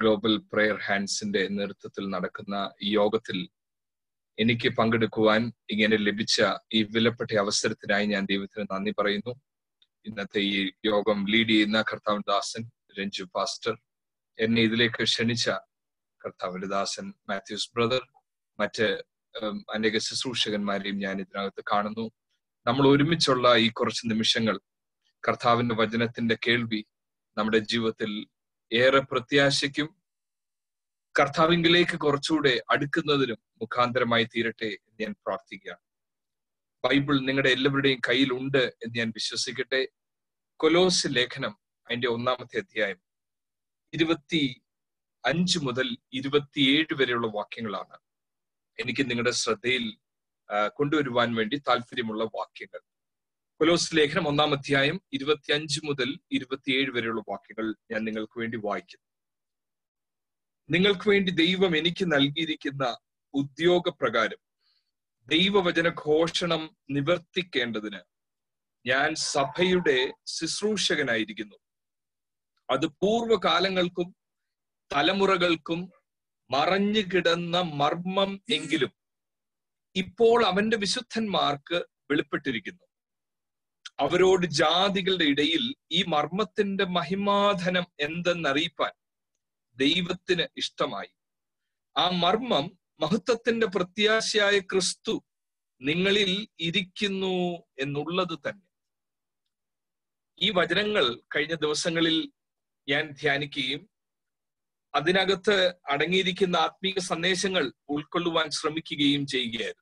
global prayer ഹാൻഡ്സിന്റെ നേതൃത്വത്തിൽ നടക്കുന്ന ഈ യോഗത്തിൽ എനിക്ക് പങ്കെടുക്കുവാൻ ഇങ്ങനെ ലഭിച്ച ഈ വിലപ്പെട്ട അവസരത്തിനായി ഞാൻ ദൈവത്തിന് നന്ദി പറയുന്നു ഇന്നത്തെ ഈ യോഗം ലീഡ് ചെയ്യുന്ന കർത്താവ് ദാസൻ രഞ്ജു പാസ്റ്റർ എന്നെ ഇതിലേക്ക് ക്ഷണിച്ച കർത്താവിന്റെ ദാസൻ മാത്യൂസ് ബ്രദർ മറ്റ് ഉം, അനേക ശുശ്രൂഷകന്മാരെയും ഞാൻ ഇതിനകത്ത് കാണുന്നു നമ്മൾ ഒരുമിച്ചുള്ള ഈ കുറച്ച് നിമിഷങ്ങൾ കർത്താവിന്റെ വചനത്തിന്റെ കേൾവി നമ്മുടെ ജീവിതത്തിൽ ഏറെ പ്രത്യാശയ്ക്കും കർത്താവിങ്കിലേക്ക് കുറച്ചുകൂടെ അടുക്കുന്നതിനും മുഖാന്തരമായി തീരട്ടെ എന്ന് ഞാൻ പ്രാർത്ഥിക്കുകയാണ് ബൈബിൾ നിങ്ങളുടെ എല്ലാവരുടെയും കയ്യിലുണ്ട് എന്ന് ഞാൻ വിശ്വസിക്കട്ടെ കൊലോസ് ലേഖനം അതിന്റെ ഒന്നാമത്തെ അധ്യായം ഇരുപത്തി അഞ്ച് മുതൽ ഇരുപത്തിയേഴ് വരെയുള്ള വാക്യങ്ങളാണ് എനിക്ക് നിങ്ങളുടെ ശ്രദ്ധയിൽ ആ, കൊണ്ടുവരുവാൻ വേണ്ടി താല്പര്യമുള്ള വാക്യങ്ങൾ കൊലോസ് ലേഖനം ഒന്നാം അധ്യായം ഇരുപത്തിയഞ്ച് മുതൽ ഇരുപത്തിയേഴ് വരെയുള്ള വാക്യങ്ങൾ ഞാൻ നിങ്ങൾക്ക് വേണ്ടി വായിക്കുന്നു നിങ്ങൾക്ക് വേണ്ടി ദൈവം എനിക്ക് നൽകിയിരിക്കുന്ന ഉദ്യോഗപ്രകാരം ദൈവവചന ഘോഷണം നിവർത്തിക്കേണ്ടതിന് ഞാൻ സഭയുടെ ശുശ്രൂഷകനായിരിക്കുന്നു അത് പൂർവകാലങ്ങൾക്കും തലമുറകൾക്കും മറഞ്ഞു കിടന്ന മർമ്മം എങ്കിലും ഇപ്പോൾ അവന്റെ വിശുദ്ധന്മാർക്ക് വെളിപ്പെട്ടിരിക്കുന്നു അവരോട് ജാതികളുടെ ഇടയിൽ ഈ മർമ്മത്തിന്റെ മഹിമാധനം എന്തെന്നറിയിപ്പാൻ ദൈവത്തിന് ഇഷ്ടമായി ആ മർമ്മം മഹത്വത്തിന്റെ പ്രത്യാശയായ ക്രിസ്തു നിങ്ങളിൽ ഇരിക്കുന്നു എന്നുള്ളത് തന്നെ ഈ വചനങ്ങൾ കഴിഞ്ഞ ദിവസങ്ങളിൽ ഞാൻ ധ്യാനിക്കുകയും അതിനകത്ത് അടങ്ങിയിരിക്കുന്ന ആത്മീക സന്ദേശങ്ങൾ ഉൾക്കൊള്ളുവാൻ ശ്രമിക്കുകയും ചെയ്യുകയായിരുന്നു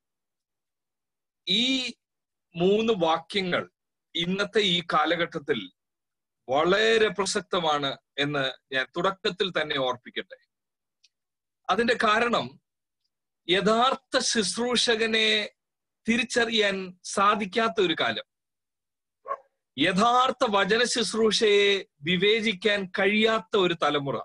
ഈ മൂന്ന് വാക്യങ്ങൾ ഇന്നത്തെ ഈ കാലഘട്ടത്തിൽ വളരെ പ്രസക്തമാണ് എന്ന് ഞാൻ തുടക്കത്തിൽ തന്നെ ഓർപ്പിക്കട്ടെ അതിന്റെ കാരണം യഥാർത്ഥ ശുശ്രൂഷകനെ തിരിച്ചറിയാൻ സാധിക്കാത്ത ഒരു കാലം യഥാർത്ഥ വചന ശുശ്രൂഷയെ വിവേചിക്കാൻ കഴിയാത്ത ഒരു തലമുറ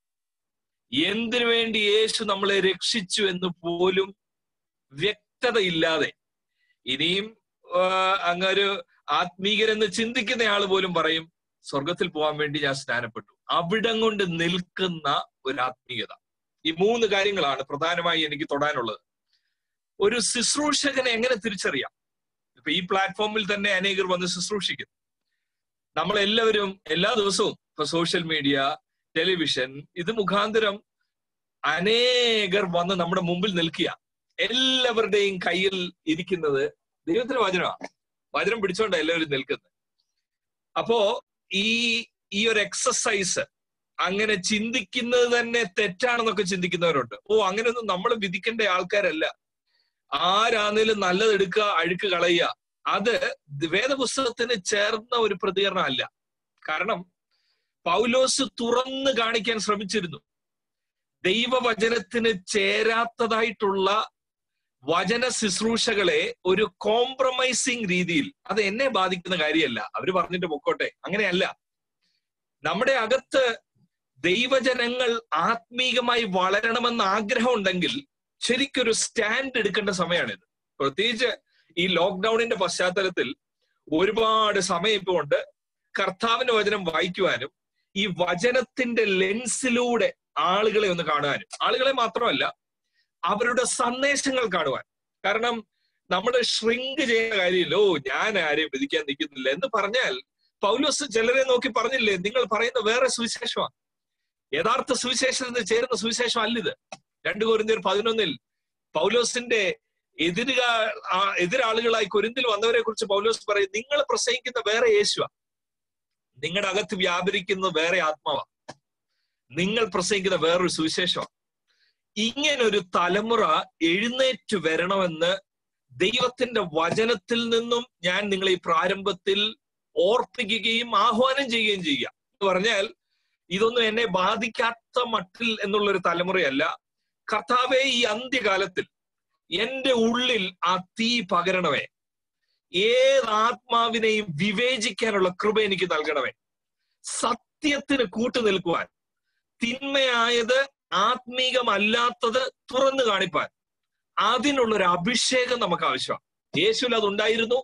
എന്തിനു വേണ്ടി യേശു നമ്മളെ രക്ഷിച്ചു എന്ന് പോലും വ്യക്തതയില്ലാതെ ഇനിയും ആ, അങ്ങൊരു ആത്മീകരെന്ന് ചിന്തിക്കുന്ന ആൾ പോലും പറയും സ്വർഗത്തിൽ പോകാൻ വേണ്ടി ഞാൻ സ്നാനപ്പെട്ടു അവിടം കൊണ്ട് നിൽക്കുന്ന ഒരു ആത്മീയത ഈ മൂന്ന് കാര്യങ്ങളാണ് പ്രധാനമായി എനിക്ക് തൊടാനുള്ളത് ഒരു ശുശ്രൂഷകനെ എങ്ങനെ തിരിച്ചറിയാം ഇപ്പൊ ഈ പ്ലാറ്റ്ഫോമിൽ തന്നെ അനേകർ വന്ന് ശുശ്രൂഷിക്കുന്നു നമ്മളെല്ലാവരും എല്ലാ ദിവസവും ഇപ്പൊ സോഷ്യൽ മീഡിയ ടെലിവിഷൻ ഇത് മുഖാന്തരം അനേകർ വന്ന് നമ്മുടെ മുമ്പിൽ നിൽക്കുക എല്ലാവരുടെയും കയ്യിൽ ഇരിക്കുന്നത് ദൈവത്തിന്റെ വചനമാണ് വചനം പിടിച്ചോണ്ട എല്ലാവരും നിൽക്കുന്നത് അപ്പോ ഈ ഈ ഒരു എക്സസൈസ് അങ്ങനെ ചിന്തിക്കുന്നത് തന്നെ തെറ്റാണെന്നൊക്കെ ചിന്തിക്കുന്നവരുണ്ട് ഓ അങ്ങനെയൊന്നും നമ്മൾ വിധിക്കേണ്ട ആൾക്കാരല്ല ആരാന്നേലും നല്ലത് എടുക്കുക അഴുക്ക് കളയുക അത് വേദപുസ്തകത്തിന് ചേർന്ന ഒരു പ്രതികരണം അല്ല കാരണം പൗലോസ് തുറന്ന് കാണിക്കാൻ ശ്രമിച്ചിരുന്നു ദൈവവചനത്തിന് ചേരാത്തതായിട്ടുള്ള വചന ശുശ്രൂഷകളെ ഒരു കോംപ്രമൈസിങ് രീതിയിൽ അത് എന്നെ ബാധിക്കുന്ന കാര്യമല്ല അവര് പറഞ്ഞിട്ട് പൊക്കോട്ടെ അങ്ങനെയല്ല നമ്മുടെ അകത്ത് ദൈവജനങ്ങൾ ആത്മീകമായി വളരണമെന്ന് ആഗ്രഹം ഉണ്ടെങ്കിൽ ശരിക്കൊരു സ്റ്റാൻഡ് എടുക്കേണ്ട സമയമാണിത് പ്രത്യേകിച്ച് ഈ ലോക്ക്ഡൌണിന്റെ പശ്ചാത്തലത്തിൽ ഒരുപാട് സമയം ഇപ്പോൾ ഉണ്ട് കർത്താവിന്റെ വചനം വായിക്കുവാനും ഈ വചനത്തിന്റെ ലെൻസിലൂടെ ആളുകളെ ഒന്ന് കാണുവാനും ആളുകളെ മാത്രമല്ല അവരുടെ സന്ദേശങ്ങൾ കാണുവാൻ കാരണം നമ്മൾ ഷ്രിങ്ക് ചെയ്യുന്ന കാര്യമില്ല ഓ ഞാൻ ആരെയും വിധിക്കാൻ നിൽക്കുന്നില്ല എന്ന് പറഞ്ഞാൽ പൗലോസ് ചിലരെ നോക്കി പറഞ്ഞില്ലേ നിങ്ങൾ പറയുന്ന വേറെ സുവിശേഷമാണ് യഥാർത്ഥ സുവിശേഷത്തിന് ചേരുന്ന സുവിശേഷം അല്ലിത് രണ്ടു കൊരിന്തിയർ പതിനൊന്നിൽ പൗലോസിന്റെ എതിരുക ആ- എതിരാളുകളായി കൊരിന്തിൽ വന്നവരെ കുറിച്ച് പൗലോസ് പറയും നിങ്ങൾ പ്രസംഗിക്കുന്ന വേറെ യേശുവ നിങ്ങളുടെ അകത്ത് വ്യാപരിക്കുന്ന വേറെ ആത്മാവാ നിങ്ങൾ പ്രസംഗിക്കുന്ന വേറൊരു സുവിശേഷമാണ് ഇങ്ങനൊരു തലമുറ എഴുന്നേറ്റ് വരണമെന്ന് ദൈവത്തിന്റെ വചനത്തിൽ നിന്നും ഞാൻ നിങ്ങളെ ഈ പ്രാരംഭത്തിൽ ഓർപ്പിക്കുകയും ആഹ്വാനം ചെയ്യുകയും ചെയ്യുക എന്ന് പറഞ്ഞാൽ ഇതൊന്നും എന്നെ ബാധിക്കാത്ത മട്ടിൽ എന്നുള്ള ഒരു തലമുറയല്ല കർത്താവെ ഈ അന്ത്യകാലത്തിൽ എന്റെ ഉള്ളിൽ ആ തീ പകരണമേ ഏത് ആത്മാവിനെയും വിവേചിക്കാനുള്ള കൃപ എനിക്ക് നൽകണമേ സത്യത്തിന് കൂട്ടു നിൽക്കുവാൻ തിന്മയായത് ആത്മീകമല്ലാത്തത് തുറന്നു കാണിപ്പാൻ അതിനുള്ള ഒരു അഭിഷേകം നമുക്ക് ആവശ്യമാണ് യേശുവിൽ അത് ഉണ്ടായിരുന്നു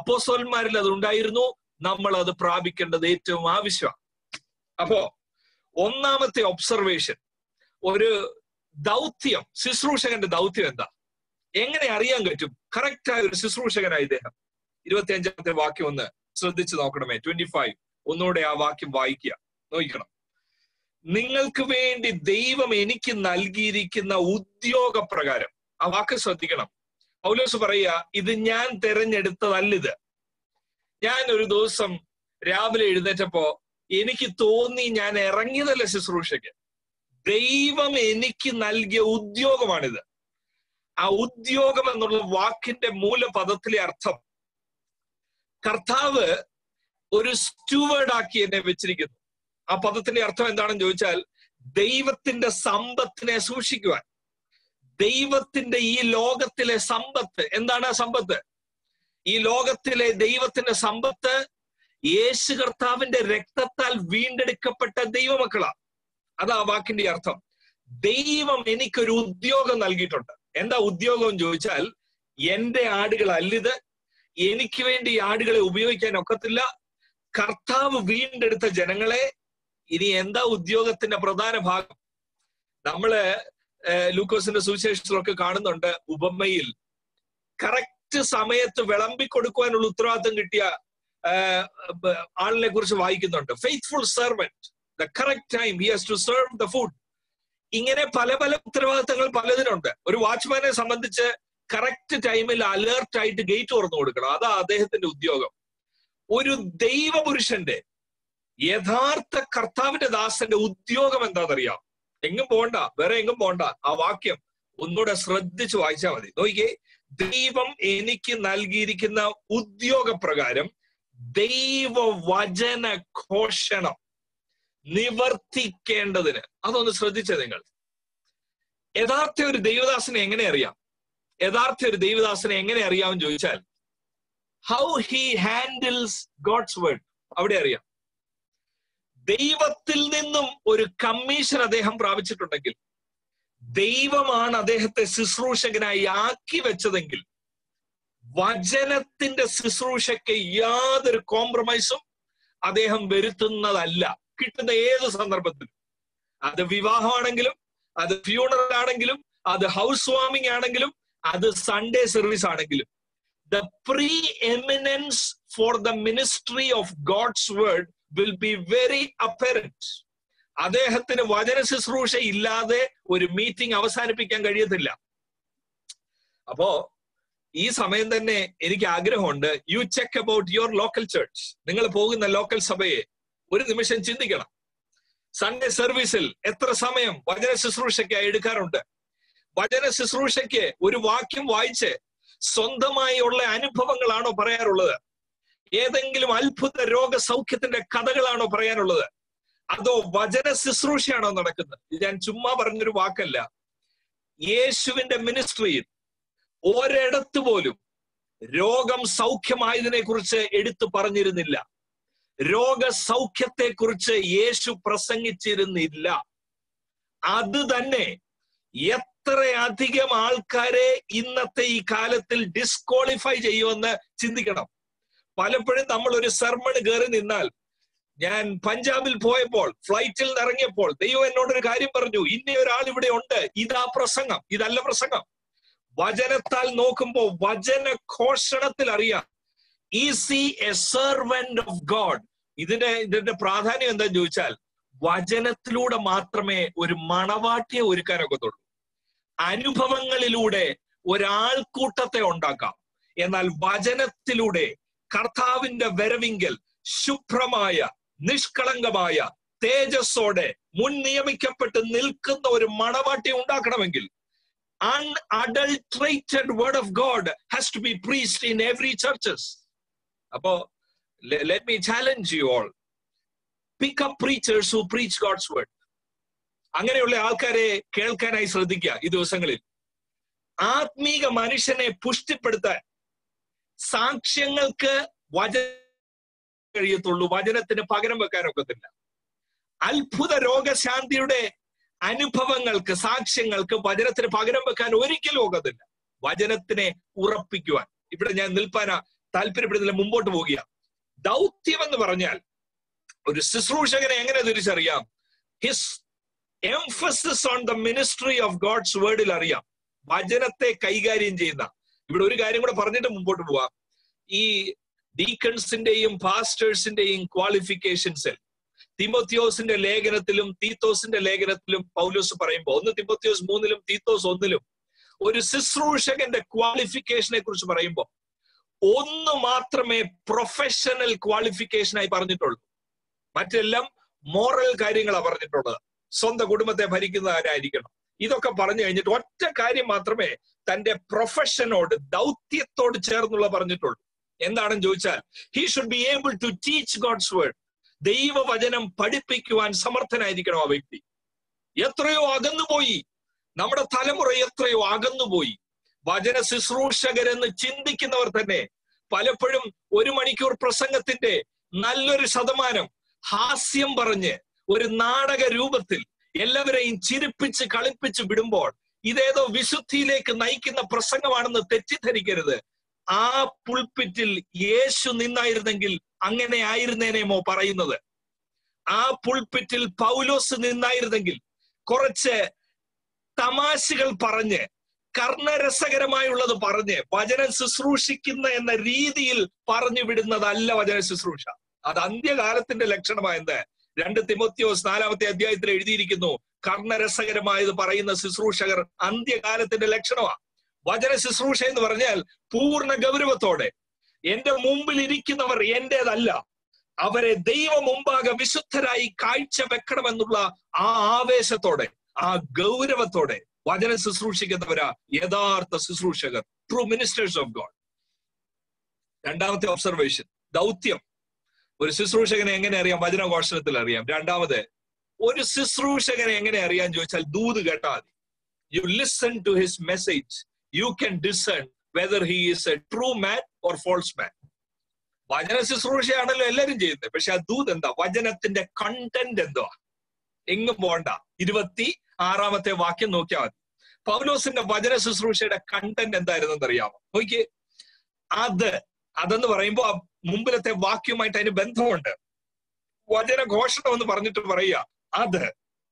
അപ്പോസ്തലന്മാരിൽ അത് ഉണ്ടായിരുന്നു നമ്മൾ അത് പ്രാപിക്കേണ്ടത് ഏറ്റവും ആവശ്യമാണ് അപ്പോ ഒന്നാമത്തെ ഒബ്സർവേഷൻ ഒരു ദൗത്യം ശുശ്രൂഷകന്റെ ദൗത്യം എന്താ എങ്ങനെ അറിയാൻ പറ്റും കറക്റ്റ് ആയ ഒരു ശുശ്രൂഷകനായി ഇദ്ദേഹം ഇരുപത്തി അഞ്ചാമത്തെ വാക്യം ഒന്ന് ശ്രദ്ധിച്ചു നോക്കണമേ ട്വന്റി ഫൈവ് ഒന്നുകൂടെ ആ വാക്യം വായിക്കുക നോക്കണം നിങ്ങൾക്ക് വേണ്ടി ദൈവം എനിക്ക് നൽകിയിരിക്കുന്ന ഉദ്യോഗപ്രകാരം ആ വാക്ക് ശ്രദ്ധിക്കണം പൗലോസ് പറയുക ഇത് ഞാൻ തെരഞ്ഞെടുത്തതല്ലിത് ഞാൻ ഒരു ദിവസം രാവിലെ എഴുന്നേറ്റപ്പോ എനിക്ക് തോന്നി ഞാൻ ഇറങ്ങിയതല്ല ശുശ്രൂഷയ്ക്ക് ദൈവം എനിക്ക് നൽകിയ ഉദ്യോഗമാണിത് ആ ഉദ്യോഗം എന്നുള്ള വാക്കിന്റെ മൂലപദത്തിലെ അർത്ഥം കർത്താവ് ഒരു സ്റ്റുവേർഡ് ആക്കി എന്നെ വെച്ചിരിക്കുന്നു ആ പദത്തിന്റെ അർത്ഥം എന്താണെന്ന് ചോദിച്ചാൽ ദൈവത്തിന്റെ സമ്പത്തിനെ സൂക്ഷിക്കുവാൻ ദൈവത്തിന്റെ ഈ ലോകത്തിലെ സമ്പത്ത് എന്താണ് ആ സമ്പത്ത് ഈ ലോകത്തിലെ ദൈവത്തിന്റെ സമ്പത്ത് യേശു കർത്താവിന്റെ രക്തത്താൽ വീണ്ടെടുക്കപ്പെട്ട ദൈവമക്കളാ അതാ വാക്കിന്റെ അർത്ഥം ദൈവം എനിക്കൊരു ഉദ്യോഗം നൽകിയിട്ടുണ്ട് എന്താ ഉദ്യോഗം എന്ന് ചോദിച്ചാൽ എന്റെ ആടുകൾ അല്ലിത് എനിക്ക് വേണ്ടി ഈ ആടുകളെ ഉപയോഗിക്കാൻ ഒക്കത്തില്ല കർത്താവ് വീണ്ടെടുത്ത ജനങ്ങളെ ഇനി എന്താ ഉദ്യോഗത്തിന്റെ പ്രധാന ഭാഗം നമ്മള് ലൂക്കോസിന്റെ സുവിശേഷത്തിലൊക്കെ കാണുന്നുണ്ട് ഉപമയിൽ കറക്റ്റ് സമയത്ത് വിളമ്പി കൊടുക്കുവാനുള്ള ഉത്തരവാദിത്വം കിട്ടിയ ആളിനെ കുറിച്ച് വായിക്കുന്നുണ്ട് faithful servant the correct time he has to serve the food ഇങ്ങനെ പല പല ഉത്തരവാദിത്തങ്ങൾ പലതിനുണ്ട് ഒരു വാച്ച്മാനെ സംബന്ധിച്ച് കറക്റ്റ് ടൈമിൽ അലേർട്ട് ആയിട്ട് ഗേറ്റ് തുറന്നു കൊടുക്കണം അതാ അദ്ദേഹത്തിന്റെ ഉദ്യോഗം ഒരു ദൈവപുരുഷന്റെ യഥാർത്ഥ കർത്താവിന്റെ ദാസന്റെ ഉദ്യോഗം എന്താണെന്നറിയാം എങ്ങും പോണ്ട വേറെ എങ്ങും പോണ്ട ആ വാക്യം ഒന്നുകൂടെ ശ്രദ്ധിച്ച് വായിച്ചാൽ മതി നോക്കിയേ ദൈവം എനിക്ക് നൽകിയിരിക്കുന്ന ഉദ്യോഗപ്രകാരം ദൈവവചന ഘോഷണം നിവർത്തിക്കേണ്ടതിന് അതൊന്ന് ശ്രദ്ധിച്ചേ നിങ്ങൾ യഥാർത്ഥ ഒരു ദൈവദാസനെ എങ്ങനെ അറിയാം യഥാർത്ഥ ഒരു ദൈവദാസനെ എങ്ങനെ അറിയാമെന്ന് ചോദിച്ചാൽ how he handles God's word അവിടെ അറിയാം ദൈവത്തിൽ നിന്നും ഒരു കമ്മീഷൻ അദ്ദേഹം പ്രാപിച്ചിട്ടുണ്ടെങ്കിൽ ദൈവമാണ് അദ്ദേഹത്തെ ശുശ്രൂഷകനായി ആക്കി വെച്ചതെങ്കിൽ വചനത്തിന്റെ ശുശ്രൂഷയ്ക്ക് യാതൊരു കോംപ്രമൈസും അദ്ദേഹം വരുത്തുന്നതല്ല കിട്ടുന്ന ഏത് സന്ദർഭത്തിലും അത് വിവാഹമാണെങ്കിലും അത് ഫ്യൂണറൽ ആണെങ്കിലും അത് ഹൗസ് വാമിംഗ് ആണെങ്കിലും അത് സൺഡേ സർവീസ് ആണെങ്കിലും the preeminence for the ministry of God's word will be very apparent അദ്ദേഹത്തിന് വചന ശുശ്രൂഷ ഇല്ലാതെ ഒരു മീറ്റിംഗ് അവസാനിപ്പിക്കാൻ കഴിയത്തില്ല അപ്പോ ഈ സമയം തന്നെ എനിക്ക് ആഗ്രഹമുണ്ട് you check about your local church നിങ്ങൾ പോകുന്ന ലോക്കൽ സഭയെ ഒരു നിമിഷം ചിന്തിക്കണം സൺഡേ സർവീസിൽ എത്ര സമയം വചന ശുശ്രൂഷയ്ക്കായി എടുക്കാറുണ്ട് വചന ശുശ്രൂഷയ്ക്ക് ഒരു വാക്യം വായിച്ച് സ്വന്തമായി ഉള്ള അനുഭവങ്ങളാണോ പറയാറുള്ളത് ഏതെങ്കിലും അത്ഭുത രോഗസൗഖ്യത്തിന്റെ കഥകളാണോ പറയാനുള്ളത് അതോ വചന ശുശ്രൂഷയാണോ നടക്കുന്നത് ഇത് ഞാൻ ചുമ്മാ പറഞ്ഞൊരു വാക്കല്ല യേശുവിന്റെ മിനിസ്ട്രിയിൽ ഒരിടത്ത് പോലും രോഗം സൗഖ്യമായതിനെ കുറിച്ച് എടുത്തു പറഞ്ഞിരുന്നില്ല രോഗസൗഖ്യത്തെ കുറിച്ച് യേശു പ്രസംഗിച്ചിരുന്നില്ല അത് തന്നെ എത്രയധികം ആൾക്കാരെ ഇന്നത്തെ ഈ കാലത്തിൽ ഡിസ്ക്വാളിഫൈ ചെയ്യുമെന്ന് ചിന്തിക്കണം പലപ്പോഴും നമ്മൾ ഒരു സർമണ് കയറി നിന്നാൽ ഞാൻ പഞ്ചാബിൽ പോയപ്പോൾ ഫ്ലൈറ്റിൽ നിന്ന് ഇറങ്ങിയപ്പോൾ ദൈവം എന്നോടൊരു കാര്യം പറഞ്ഞു ഇന്ന ഒരാൾ ഇവിടെ ഉണ്ട് ഇതാ പ്രസംഗം ഇതല്ല പ്രസംഗം വചനത്താൽ നോക്കുമ്പോൾ വചന ഘോഷണത്തിൽ അറിയാം is a servant of God ഇതിന്റെ ഇതിന്റെ പ്രാധാന്യം എന്താന്ന് ചോദിച്ചാൽ വചനത്തിലൂടെ മാത്രമേ ഒരു മണവാട്ടിയെ ഒരുക്കാനൊക്കത്തുള്ളൂ അനുഭവങ്ങളിലൂടെ ഒരാൾക്കൂട്ടത്തെ ഉണ്ടാക്കാം എന്നാൽ വചനത്തിലൂടെ കർത്താവിന്റെ വരവിങ്കൽ ശുഭ്രമായ നിഷ്കളങ്കമായ തേജസ്സോടെ മുൻ നിയമിക്കപ്പെട്ട് നിൽക്കുന്ന ഒരു മണവാട്ടി ഉണ്ടാക്കണമെങ്കിൽ unadulterated word of God has to be preached in every churches അപ്പോ let me challenge you all pick up preachers who preach God's word അങ്ങനെയുള്ള ആൾക്കാരെ കേൾക്കാനായി ശ്രദ്ധിക്കുക ഈ ദിവസങ്ങളിൽ ആത്മീക മനുഷ്യനെ പുഷ്ടിപ്പെടുത്താൻ സാക്ഷ്യങ്ങൾക്ക് വചന കഴിയത്തുള്ളൂ വചനത്തിന് പകരം വെക്കാൻ ഒക്കത്തില്ല അത്ഭുത രോഗശാന്തിയുടെ അനുഭവങ്ങൾക്ക് സാക്ഷ്യങ്ങൾക്ക് വചനത്തിന് പകരം വെക്കാൻ ഒരിക്കലും ഒക്കത്തില്ല വചനത്തിനെ ഉറപ്പിക്കുവാൻ ഇവിടെ ഞാൻ നിൽപ്പാന താല്പര്യപ്പെടുന്നില്ല മുമ്പോട്ട് പോകുക ദൗത്യം എന്ന് പറഞ്ഞാൽ ഒരു ശുശ്രൂഷകനെ എങ്ങനെ തിരിച്ചറിയാം his emphasis on the ministry of God's വേർഡിൽ അറിയാം വചനത്തെ കൈകാര്യം ചെയ്യുന്ന ഇവിടെ ഒരു കാര്യം കൂടെ പറഞ്ഞിട്ട് മുമ്പോട്ട് പോവാം ഈ ഡീക്കൺസിന്റെയും പാസ്റ്റേഴ്സിന്റെയും ക്വാളിഫിക്കേഷൻസിൽ തിമോത്തിയോസിന്റെ ലേഖനത്തിലും തീത്തോസിന്റെ ലേഖനത്തിലും പൗലോസ് പറയുമ്പോൾ ഒന്ന് തിമോത്തിയോസ് മൂന്നിലും തീത്തോസ് ഒന്നിലും ഒരു ശുശ്രൂഷകന്റെ ക്വാളിഫിക്കേഷനെ കുറിച്ച് പറയുമ്പോൾ ഒന്ന് മാത്രമേ പ്രൊഫഷണൽ ക്വാളിഫിക്കേഷനായി പറഞ്ഞിട്ടുള്ളൂ മറ്റെല്ലാം മോറൽ കാര്യങ്ങളാണ് പറഞ്ഞിട്ടുള്ളത് സ്വന്തം കുടുംബത്തെ ഭരിക്കുന്നവരായിരിക്കണം ഇതൊക്കെ പറഞ്ഞു കഴിഞ്ഞിട്ട് ഒറ്റ കാര്യം മാത്രമേ തന്റെ പ്രൊഫഷനോട് ദൗത്യത്തോട് ചേർന്നുള്ള പറഞ്ഞിട്ടുള്ളൂ എന്താണെന്ന് ചോദിച്ചാൽ he should be able to teach God's word ദൈവവചനം പഠിപ്പിക്കുവാൻ സമർത്ഥനായിരിക്കണം ആ വ്യക്തി എത്രയോ അകന്നുപോയി നമ്മുടെ തലമുറ എത്രയോ അകന്നുപോയി വചന ശുശ്രൂഷകരെന്ന് ചിന്തിക്കുന്നവർ തന്നെ പലപ്പോഴും ഒരു മണിക്കൂർ പ്രസംഗത്തിന്റെ നല്ലൊരു ശതമാനം ഹാസ്യം പറഞ്ഞ് ഒരു നാടക രൂപത്തിൽ എല്ലാവരെയും ചിരിപ്പിച്ച് കളിപ്പിച്ച് വിടുമ്പോൾ ഇതേതോ വിശുദ്ധിയിലേക്ക് നയിക്കുന്ന പ്രസംഗമാണെന്ന് തെറ്റിദ്ധരിക്കരുത് ആ പുൾപ്പിറ്റിൽ യേശു നിന്നായിരുന്നെങ്കിൽ അങ്ങനെ ആയിരുന്നേനേമോ പറയുന്നത് ആ പുൾപ്പിറ്റിൽ പൗലോസ് നിന്നായിരുന്നെങ്കിൽ കുറച്ച് തമാശകൾ പറഞ്ഞ് കർണരസകരമായുള്ളത് പറഞ്ഞ് വചനം ശുശ്രൂഷിക്കുന്ന എന്ന രീതിയിൽ പറഞ്ഞു വിടുന്നതല്ല വചന ശുശ്രൂഷ അത് അന്ത്യകാലത്തിന്റെ ലക്ഷണമായെന്ന് രണ്ട് തിമോത്യോസ് നാലാമത്തെ അധ്യായത്തിൽ എഴുതിയിരിക്കുന്നു കർണരസകരമായത് പറയുന്ന ശുശ്രൂഷകർ അന്ത്യകാലത്തിന്റെ ലക്ഷണമാണ് വചന ശുശ്രൂഷ എന്ന് പറഞ്ഞാൽ പൂർണ്ണ ഗൗരവത്തോടെ എന്റെ മുമ്പിൽ ഇരിക്കുന്നവർ എന്റേതല്ല അവരെ ദൈവ മുമ്പാകെ വിശുദ്ധരായി കാഴ്ച വെക്കണമെന്നുള്ള ആ ആവേശത്തോടെ ആ ഗൗരവത്തോടെ വചനം ശുശ്രൂഷിക്കുന്നവരാ യഥാർത്ഥ ശുശ്രൂഷകർ ട്രൂ മിനിസ്റ്റേഴ്സ് ഓഫ് ഗോഡ് രണ്ടാമത്തെ ഒബ്സർവേഷൻ ദൗത്യം ഒരു ശുശ്രൂഷകനെ എങ്ങനെ അറിയാം വചനഘോഷണത്തിൽ അറിയാം രണ്ടാമത് ഒരു ശുശ്രൂഷകനെ എങ്ങനെ അറിയാൻ ചോദിച്ചാൽ ദൂത് കേട്ടാൽ you listen to his message you can discern whether he is a true man or false man വചന ശുശ്രൂഷയാണല്ലോ എല്ലാവരും ചെയ്യുന്നത് പക്ഷെ ആ ദൂത് എന്താ വചനത്തിന്റെ കണ്ടന്റ് എന്തുവാ എങ്ങും പോണ്ട ഇരുപത്തി ആറാമത്തെ വാക്യം നോക്കിയാൽ മതി പൗലോസിന്റെ വചന ശുശ്രൂഷയുടെ കണ്ടന്റ് എന്തായിരുന്നെന്ന് അറിയാമോ നോക്കിയേ അത് അതെന്ന് പറയുമ്പോൾ ആ മുമ്പിലത്തെ വാക്യവുമായിട്ട് അതിന് ബന്ധമുണ്ട് വചന ഘോഷണം എന്ന് പറഞ്ഞിട്ട് പറയുക അത്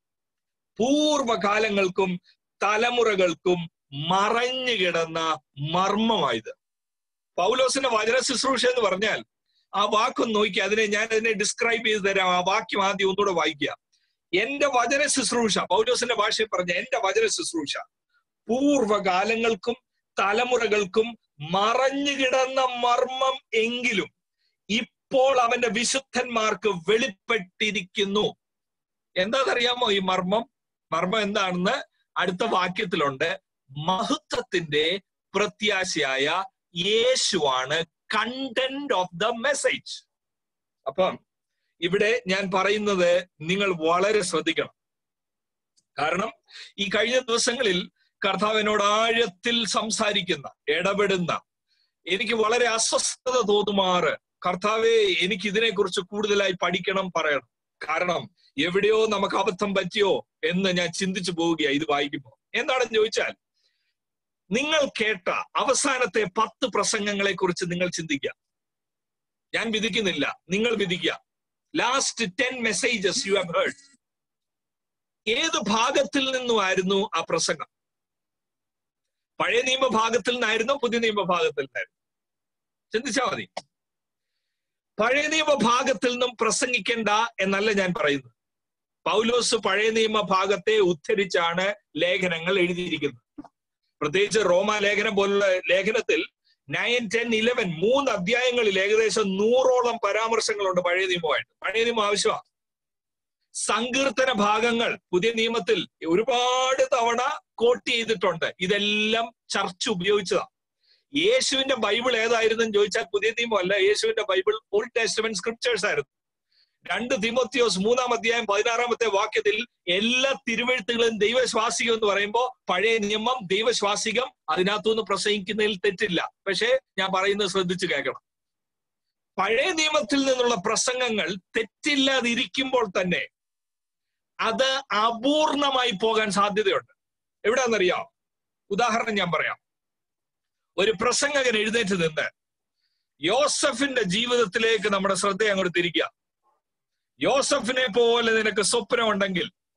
പൂർവകാലങ്ങൾക്കും തലമുറകൾക്കും മറഞ്ഞു കിടന്ന മർമ്മമായത് പൗലോസിന്റെ വചന ശുശ്രൂഷ എന്ന് പറഞ്ഞാൽ ആ വാക്കൊന്ന് നോക്കി അതിനെ ഞാൻ അതിനെ ഡിസ്ക്രൈബ് ചെയ്ത് തരാം ആ വാക്യം ആദ്യം ഒന്നുകൂടെ വായിക്കുക എന്റെ വചന ശുശ്രൂഷ പൗലോസിന്റെ ഭാഷയിൽ പറഞ്ഞ എന്റെ വചന ശുശ്രൂഷ പൂർവകാലങ്ങൾക്കും തലമുറകൾക്കും മറഞ്ഞു കിടന്ന മർമ്മം എങ്കിലും ഇപ്പോൾ അവന്റെ വിശുദ്ധന്മാർക്ക് വെളിപ്പെട്ടിരിക്കുന്നു എന്താണെന്നറിയാമോ ഈ മർമ്മം മർമ്മം എന്താണെന്ന് അടുത്ത വാക്യത്തിലുണ്ട് മഹത്വത്തിന്റെ പ്രത്യാശയായ യേശുവാണ് കണ്ടന്റ് ഓഫ് ദ മെസ്സേജ് അപ്പം ഇവിടെ ഞാൻ പറയുന്നത് നിങ്ങൾ വളരെ ശ്രദ്ധിക്കണം കാരണം ഈ കഴിഞ്ഞ ദിവസങ്ങളിൽ കർത്താവിനോട് ആഴത്തിൽ സംസാരിക്കുന്ന ഇടപെടുന്ന എനിക്ക് വളരെ അസ്വസ്ഥത തോന്നുമാറ് കർത്താവെ എനിക്ക് ഇതിനെക്കുറിച്ച് കൂടുതലായി പഠിക്കണം പറയണം കാരണം എവിടെയോ നമുക്ക് അബദ്ധം പറ്റിയോ എന്ന് ഞാൻ ചിന്തിച്ചു പോവുകയാ ഇത് വായിക്കുമ്പോൾ എന്താണെന്ന് ചോദിച്ചാൽ നിങ്ങൾ കേട്ട അവസാനത്തെ പത്ത് പ്രസംഗങ്ങളെ കുറിച്ച് നിങ്ങൾ ചിന്തിക്കുക ഞാൻ വിധിക്കുന്നില്ല നിങ്ങൾ വിധിക്കുക last ten messages you have heard ഏത് ഭാഗത്തിൽ നിന്നുമായിരുന്നു ആ പ്രസംഗം പഴയ നിയമഭാഗത്തിൽ നിന്നായിരുന്നോ പുതിയ നിയമഭാഗത്തിൽ നിന്നായിരുന്നു ചിന്തിച്ചാൽ മതി പഴയ നിയമഭാഗത്തിൽ നിന്നും പ്രസംഗിക്കേണ്ട എന്നല്ല ഞാൻ പറയുന്നത് പൗലോസ് പഴയ നിയമഭാഗത്തെ ഉദ്ധരിച്ചാണ് ലേഖനങ്ങൾ എഴുതിയിരിക്കുന്നത് പ്രത്യേകിച്ച് റോമ ലേഖനം പോലുള്ള ലേഖനത്തിൽ നയൻ ടെൻ ഇലവൻ മൂന്ന് അധ്യായങ്ങളിൽ ഏകദേശം നൂറോളം പരാമർശങ്ങളുണ്ട് പഴയ നിയമമായിട്ട് പഴയ നിയമം ആവശ്യമാണ് സങ്കീർത്തന ഭാഗങ്ങൾ പുതിയ നിയമത്തിൽ ഒരുപാട് തവണ കോട്ട് ചെയ്തിട്ടുണ്ട് ഇതെല്ലാം ചർച്ച ഉപയോഗിച്ചതാ യേശുവിന്റെ ബൈബിൾ ഏതായിരുന്നു ചോദിച്ചാൽ പുതിയ നിയമമല്ല യേശുവിന്റെ ബൈബിൾ ഓൾഡ് ടെസ്റ്റ്മെന്റ് സ്ക്രിപ്റ്റേഴ്സ് ആയിരുന്നു രണ്ട് തിമോത്തിയോസ് മൂന്നാം അധ്യായം പതിനാറാമത്തെ വാക്യത്തിൽ എല്ലാ തിരുവഴുത്തുകളും ദൈവശ്വാസികം എന്ന് പറയുമ്പോൾ പഴയ നിയമം ദൈവശ്വാസികം അതിനകത്തുനിന്ന് പ്രസംഗിക്കുന്നതിൽ തെറ്റില്ല പക്ഷേ ഞാൻ പറയുന്നത് ശ്രദ്ധിച്ചു കേൾക്കണം പഴയ നിയമത്തിൽ നിന്നുള്ള പ്രസംഗങ്ങൾ തെറ്റില്ലാതിരിക്കുമ്പോൾ തന്നെ അത് അപൂർണമായി പോകാൻ സാധ്യതയുണ്ട് എവിടാന്നറിയാം ഉദാഹരണം ഞാൻ പറയാം ഒരു പ്രസംഗകൻ എഴുന്നേറ്റ് നിന്ന് യോസഫിന്റെ ജീവിതത്തിലേക്ക് നമ്മുടെ ശ്രദ്ധ അങ്ങോട്ട് തിരിക്കുക യോസഫിനെ പോലെ നിനക്ക് സ്വപ്നം ഉണ്ടെങ്കിൽ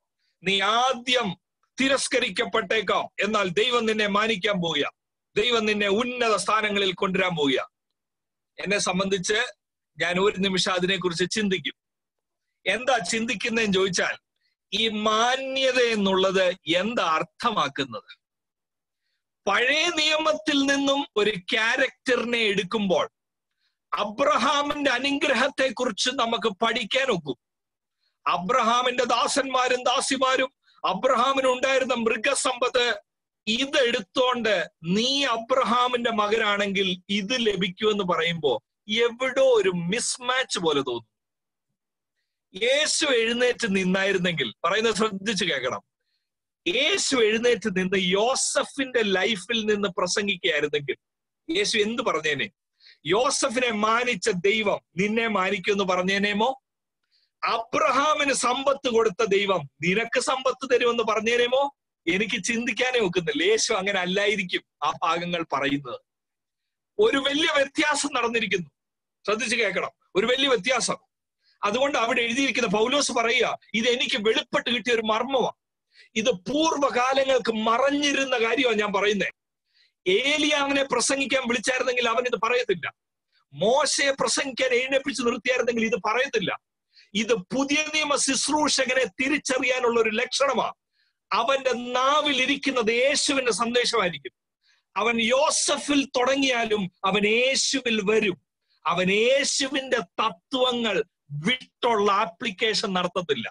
നീ ആദ്യം തിരസ്കരിക്കപ്പെട്ടേക്കാം എന്നാൽ ദൈവം നിന്നെ മാനിക്കാൻ പോവുക ദൈവം നിന്നെ ഉന്നത സ്ഥാനങ്ങളിൽ കൊണ്ടുവരാൻ പോവുക എന്നെ സംബന്ധിച്ച് ഞാൻ ഒരു നിമിഷം അതിനെക്കുറിച്ച് ചിന്തിക്കും എന്താ ചിന്തിക്കുന്നതെന്ന് ചോദിച്ചാൽ ഈ മാന്യത എന്നുള്ളത് എന്താ അർത്ഥമാക്കുന്നത് പഴയ നിയമത്തിൽ നിന്നും ഒരു ക്യാരക്ടറിനെ എടുക്കുമ്പോൾ അബ്രഹാമിന്റെ അനുഗ്രഹത്തെ കുറിച്ച് നമുക്ക് പഠിക്കാൻ ഒക്കും അബ്രഹാമിന്റെ ദാസന്മാരും ദാസിമാരും അബ്രഹാമിന് ഉണ്ടായിരുന്ന മൃഗസമ്പത്ത് ഇതെടുത്തോണ്ട് നീ അബ്രഹാമിന്റെ മകനാണെങ്കിൽ ഇത് ലഭിക്കുമെന്ന് പറയുമ്പോ എവിടോ ഒരു മിസ്മാച്ച് പോലെ തോന്നും യേശു എഴുന്നേറ്റ് നിന്നായിരുന്നെങ്കിൽ പറയുന്നത് ശ്രദ്ധിച്ചു കേൾക്കണം യേശു എഴുന്നേറ്റ് നിന്ന് യോസഫിന്റെ ലൈഫിൽ നിന്ന് പ്രസംഗിക്കുകയായിരുന്നെങ്കിൽ യേശു എന്ത് പറഞ്ഞേനെ യോസഫിനെ മാനിച്ച ദൈവം നിന്നെ മാനിക്കുമെന്ന് പറഞ്ഞേനേമോ അബ്രഹാമിന് സമ്പത്ത് കൊടുത്ത ദൈവം നിനക്ക് സമ്പത്ത് തരുമെന്ന് പറഞ്ഞേനേമോ എനിക്ക് ചിന്തിക്കാനേ ഒക്കുന്നില്ല യേശു അങ്ങനെ അല്ലായിരിക്കും ആ ഭാഗങ്ങൾ പറയുന്നത് ഒരു വലിയ വ്യത്യാസം നടന്നിരിക്കുന്നു ശ്രദ്ധിച്ചു കേൾക്കണം ഒരു വലിയ വ്യത്യാസം അതുകൊണ്ട് അവിടെ എഴുതിയിരിക്കുന്ന പൗലോസ് പറയുക ഇത് എനിക്ക് വെളിപ്പെട്ട് കിട്ടിയ ഒരു മർമ്മമാണ് ഇത് പൂർവ്വകാലങ്ങൾക്ക് മറഞ്ഞിരുന്ന കാര്യമാണ് ഞാൻ പറയുന്നത് ഏലിയാവിനെ പ്രസംഗിക്കാൻ വിളിച്ചായിരുന്നെങ്കിൽ അവൻ ഇത് പറയത്തില്ല മോശയെ പ്രസംഗിക്കാൻ എഴുന്നേപ്പിച്ച് നിർത്തിയായിരുന്നെങ്കിൽ ഇത് പറയത്തില്ല ഇത് പുതിയ നിയമ ശുശ്രൂഷകനെ തിരിച്ചറിയാനുള്ള ഒരു ലക്ഷണമാണ് അവന്റെ നാവിൽ ഇരിക്കുന്നത് യേശുവിന്റെ സന്ദേശമായിരിക്കും അവൻ യോസഫിൽ തുടങ്ങിയാലും അവൻ യേശുവിൽ വരും അവൻ യേശുവിന്റെ തത്വങ്ങൾ വിട്ടുള്ള ആപ്ലിക്കേഷൻ നടത്തത്തില്ല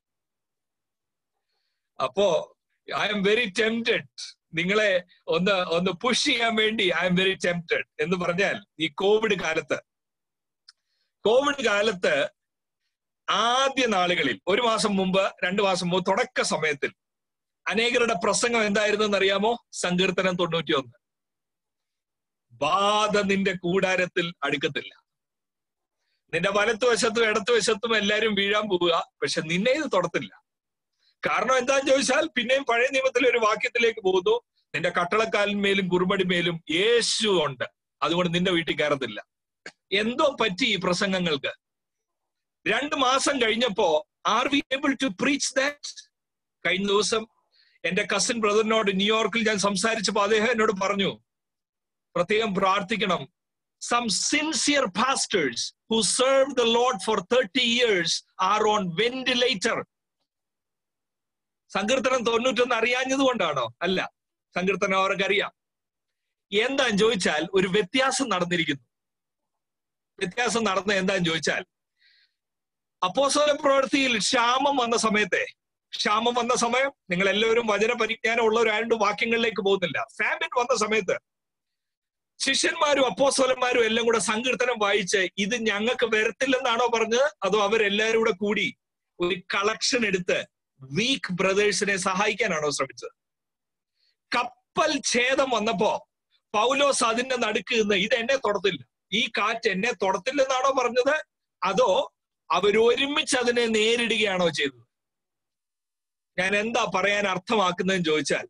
അപ്പോ ഐ എം വെരി ടെംപ്റ്റഡ് നിങ്ങളെ ഒന്ന് ഒന്ന് പുഷ് ചെയ്യാൻ വേണ്ടി ഐ എം വെരി ടെംപ്റ്റഡ് എന്ന് പറഞ്ഞാൽ ഈ കോവിഡ് കാലത്ത് കോവിഡ് കാലത്ത് ആദ്യ നാളുകളിൽ ഒരു മാസം മുമ്പ് രണ്ടു മാസം മുമ്പ് തുടക്ക സമയത്തിൽ അനേകരുടെ പ്രസംഗം എന്തായിരുന്നു എന്നറിയാമോ സങ്കീർത്തനം തൊണ്ണൂറ്റി ഒന്ന് ബാധ നിന്റെ കൂടാരത്തിൽ അടുക്കത്തില്ല നിന്റെ വലത്തുവശത്തും ഇടത്തുവശത്തും എല്ലാരും വീഴാൻ പോവുക പക്ഷെ നിന്നെ ഇത് തൊടത്തില്ല കാരണം എന്താന്ന് ചോദിച്ചാൽ പിന്നെയും പഴയ നിയമത്തിലെ ഒരു വാക്യത്തിലേക്ക് പോകുന്നു നിന്റെ കട്ടളക്കാലിന്മേലും കുറുമടിമേലും യേശു ഉണ്ട് അതുകൊണ്ട് നിന്റെ വീട്ടിൽ കയറത്തില്ല എന്തോ പറ്റി ഈ പ്രസംഗങ്ങൾക്ക് രണ്ട് മാസം കഴിഞ്ഞപ്പോ are we able to preach that കഴിഞ്ഞ ദിവസം എന്റെ കസിൻ ബ്രദറിനോട് ന്യൂയോർക്കിൽ ഞാൻ സംസാരിച്ചപ്പോ അദ്ദേഹം എന്നോട് പറഞ്ഞു പ്രത്യേകം പ്രാർത്ഥിക്കണം some sincere pastors who serve the Lord for thirty years are on ventilator സങ്കീർത്തനം തൊണ്ണൂറ്റൊന്ന് അറിയാഞ്ഞത് കൊണ്ടാണോ അല്ല സങ്കീർത്തനം അവർക്കറിയാം എന്താന്ന് ചോദിച്ചാൽ ഒരു വ്യത്യാസം നടന്നിരിക്കുന്നു വ്യത്യാസം നടന്ന എന്താന്ന് ചോദിച്ചാൽ അപ്പോസ്തല പ്രവൃത്തിയിൽ ക്ഷാമം വന്ന സമയത്തെ ക്ഷാമം വന്ന സമയം നിങ്ങൾ എല്ലാവരും വചന പരിജ്ഞാനം ഉള്ളവരായതുകൊണ്ട് വാക്യങ്ങളിലേക്ക് പോകുന്നില്ല ഫാമിൻ വന്ന സമയത്ത് ശിഷ്യന്മാരും അപ്പോസ്തലന്മാരും എല്ലാം കൂടെ സങ്കീർത്തനം വായിച്ച് ഇത് ഞങ്ങൾക്ക് വരത്തില്ലെന്നാണോ പറഞ്ഞത് അതോ അവരെല്ലാവരും കൂടെ കൂടി ഒരു കളക്ഷൻ എടുത്ത് വീക്ക് ബ്രദേഴ്സിനെ സഹായിക്കാനാണോ ശ്രമിച്ചത് കപ്പൽ ഛേദം വന്നപ്പോ പൗലോസ് അതിന്റെ നടുക്ക് നിന്ന് ഇത് എന്നെ തൊടത്തില്ല ഈ കാറ്റ് എന്നെ തൊടത്തില്ലെന്നാണോ പറഞ്ഞത് അതോ അവരൊരുമിച്ച് അതിനെ നേരിടുകയാണോ ചെയ്തത് ഞാൻ എന്താ പറയാൻ അർത്ഥമാക്കുന്നതെന്ന് ചോദിച്ചാൽ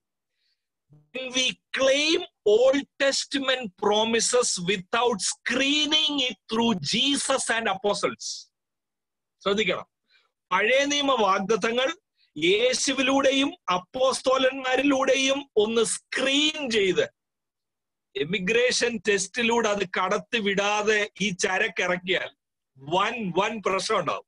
we claim Old Testament promises without screening it through Jesus and apostles ശ്രദ്ധിക്കണം പഴയ നിയമ വാഗ്ദത്തങ്ങൾ യേശുവിലൂടെയും അപ്പോസ്തോലന്മാരിലൂടെയും ഒന്ന് സ്ക്രീൻ ചെയ്ത് എമിഗ്രേഷൻ ടെസ്റ്റിലൂടെ അത് കടത്തി വിടാതെ ഈ ചരക്കിറക്കിയാൽ വൻ വൻ പ്രശ്നം ഉണ്ടാവും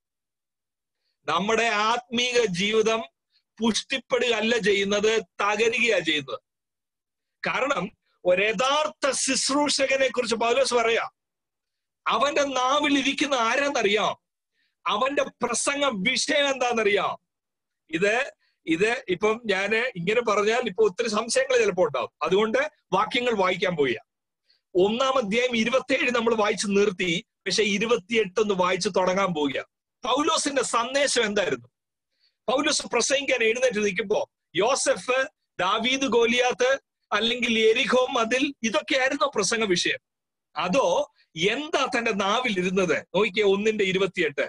നമ്മുടെ ആത്മീക ജീവിതം പുഷ്ടിപ്പെടുകയല്ല ചെയ്യുന്നത് തകരുകയാ ചെയ്യുന്നത് കാരണം ഒരു യഥാർത്ഥ ശുശ്രൂഷകനെ കുറിച്ച് പൗലോസ് പറയാ അവന്റെ നാവിൽ ഇരിക്കുന്ന ആരാന്നറിയാം അവന്റെ പ്രസംഗ വിഷയം എന്താണെന്നറിയാം ഇത് ഇത് ഇപ്പം ഞാൻ ഇങ്ങനെ പറഞ്ഞാൽ ഇപ്പൊ ഒത്തിരി സംശയങ്ങൾ ചിലപ്പോൾ ഉണ്ടാവും അതുകൊണ്ട് വാക്യങ്ങൾ വായിക്കാൻ പോയ ഒന്നാം അധ്യായം ഇരുപത്തിയേഴ് നമ്മൾ വായിച്ചു നിർത്തി പക്ഷെ ഇരുപത്തിയെട്ട് ഒന്ന് വായിച്ചു തുടങ്ങാൻ പോവുക പൗലോസിന്റെ സന്ദേശം എന്തായിരുന്നു പൗലോസ് പ്രസംഗിക്കാൻ എഴുന്നേറ്റ് നിൽക്കുമ്പോ യോസഫ് ദാവീദ് ഗോലിയാത്ത് അല്ലെങ്കിൽ എരിഹോ മതിൽ ഇതൊക്കെയായിരുന്നോ പ്രസംഗ വിഷയം അതോ എന്താ തന്റെ നാവിൽ ഇരുന്നത് നോക്കിയേ ഒന്നിന്റെ ഇരുപത്തിയെട്ട്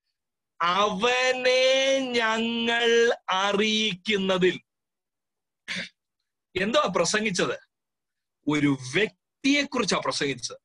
അവനെ ഞങ്ങൾ അറിയിക്കുന്നതിൽ എന്തോ പ്രസംഗിച്ചത് ഒരു വ്യക്തിയെ കുറിച്ചാ പ്രസംഗിച്ചത്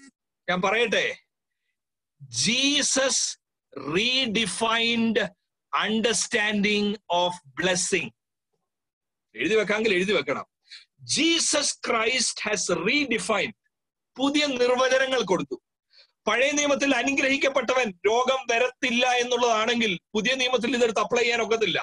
ഞാൻ പറയട്ടെ Jesus redefined understanding of blessing എഴുതി വെക്കാമെങ്കിൽ എഴുതി വെക്കണം ജീസസ് ക്രൈസ്റ്റ് ഹാസ് റീഡിഫൈൻഡ് പുതിയ നിർവചനങ്ങൾ കൊടുത്തു പഴയ നിയമത്തിൽ അനുഗ്രഹിക്കപ്പെട്ടവൻ രോഗം വരത്തില്ല എന്നുള്ളതാണെങ്കിൽ പുതിയ നിയമത്തിൽ ഇതെടുത്ത് അപ്ലൈ ചെയ്യാൻ ഒക്കത്തില്ല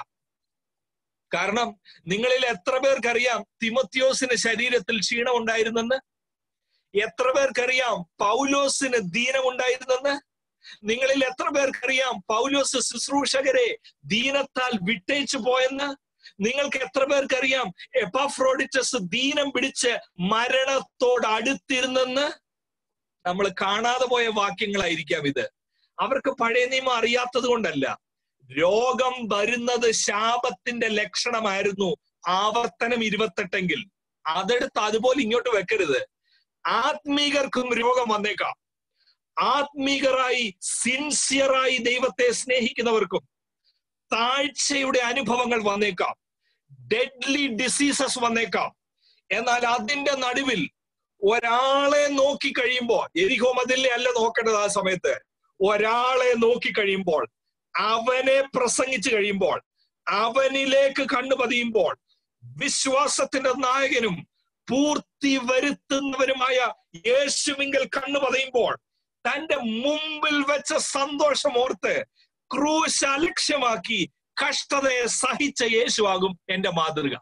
കാരണം നിങ്ങളിൽ എത്ര പേർക്കറിയാം തിമത്യോസിന് ശരീരത്തിൽ ക്ഷീണം ഉണ്ടായിരുന്നെന്ന് എത്ര പേർക്കറിയാം പൗലോസിന് ദീനം ഉണ്ടായിരുന്നെന്ന് നിങ്ങളിൽ എത്ര പേർക്കറിയാം പൗലോസ് ശുശ്രൂഷകരെ ദീനത്താൽ വിട്ടേച്ചു പോയെന്ന് നിങ്ങൾക്ക് എത്ര പേർക്കറിയാം എപ്പാഫ്രോഡിറ്റസ് ദീനം പിടിച്ച് മരണത്തോട് അടുത്തിരുന്നെന്ന് നമ്മൾ കാണാതെ പോയ വാക്യങ്ങളായിരിക്കാം ഇത് അവർക്ക് പഴയ നിയമം അറിയാത്തത് കൊണ്ടല്ല രോഗം വരുന്നത് ശാപത്തിന്റെ ലക്ഷണമായിരുന്നു ആവർത്തനം ഇരുപത്തെട്ടെങ്കിൽ അതെടുത്ത് അതുപോലെ ഇങ്ങോട്ട് വെക്കരുത് ആത്മീകർക്കും രോഗം വന്നേക്കാം ആത്മീകരായി സിൻസിയറായി ദൈവത്തെ സ്നേഹിക്കുന്നവർക്കും താഴ്ചയുടെ അനുഭവങ്ങൾ വന്നേക്കാം ഡെഡ്ലി ഡിസീസസ് വന്നേക്കാം എന്നാൽ അതിന്റെ നടുവിൽ ഒരാളെ നോക്കി കഴിയുമ്പോൾ എരിഹോ മതിലെ അല്ല നോക്കേണ്ടത് ആ സമയത്ത് ഒരാളെ നോക്കി കഴിയുമ്പോൾ അവനെ പ്രസംഗിച്ചു കഴിയുമ്പോൾ അവനിലേക്ക് കണ്ണു പതിയുമ്പോൾ വിശ്വാസത്തിന്റെ നായകനും പൂർത്തി വരുത്തുന്നവരുമായ യേശുവിങ്കൽ കണ്ണു പതിയുമ്പോൾ തന്റെ മുമ്പിൽ വെച്ച സന്തോഷം ഓർത്ത് ക്രൂശ അലക്ഷ്യമാക്കി കഷ്ടതയെ സഹിച്ച യേശുവാകും എന്റെ മാതൃക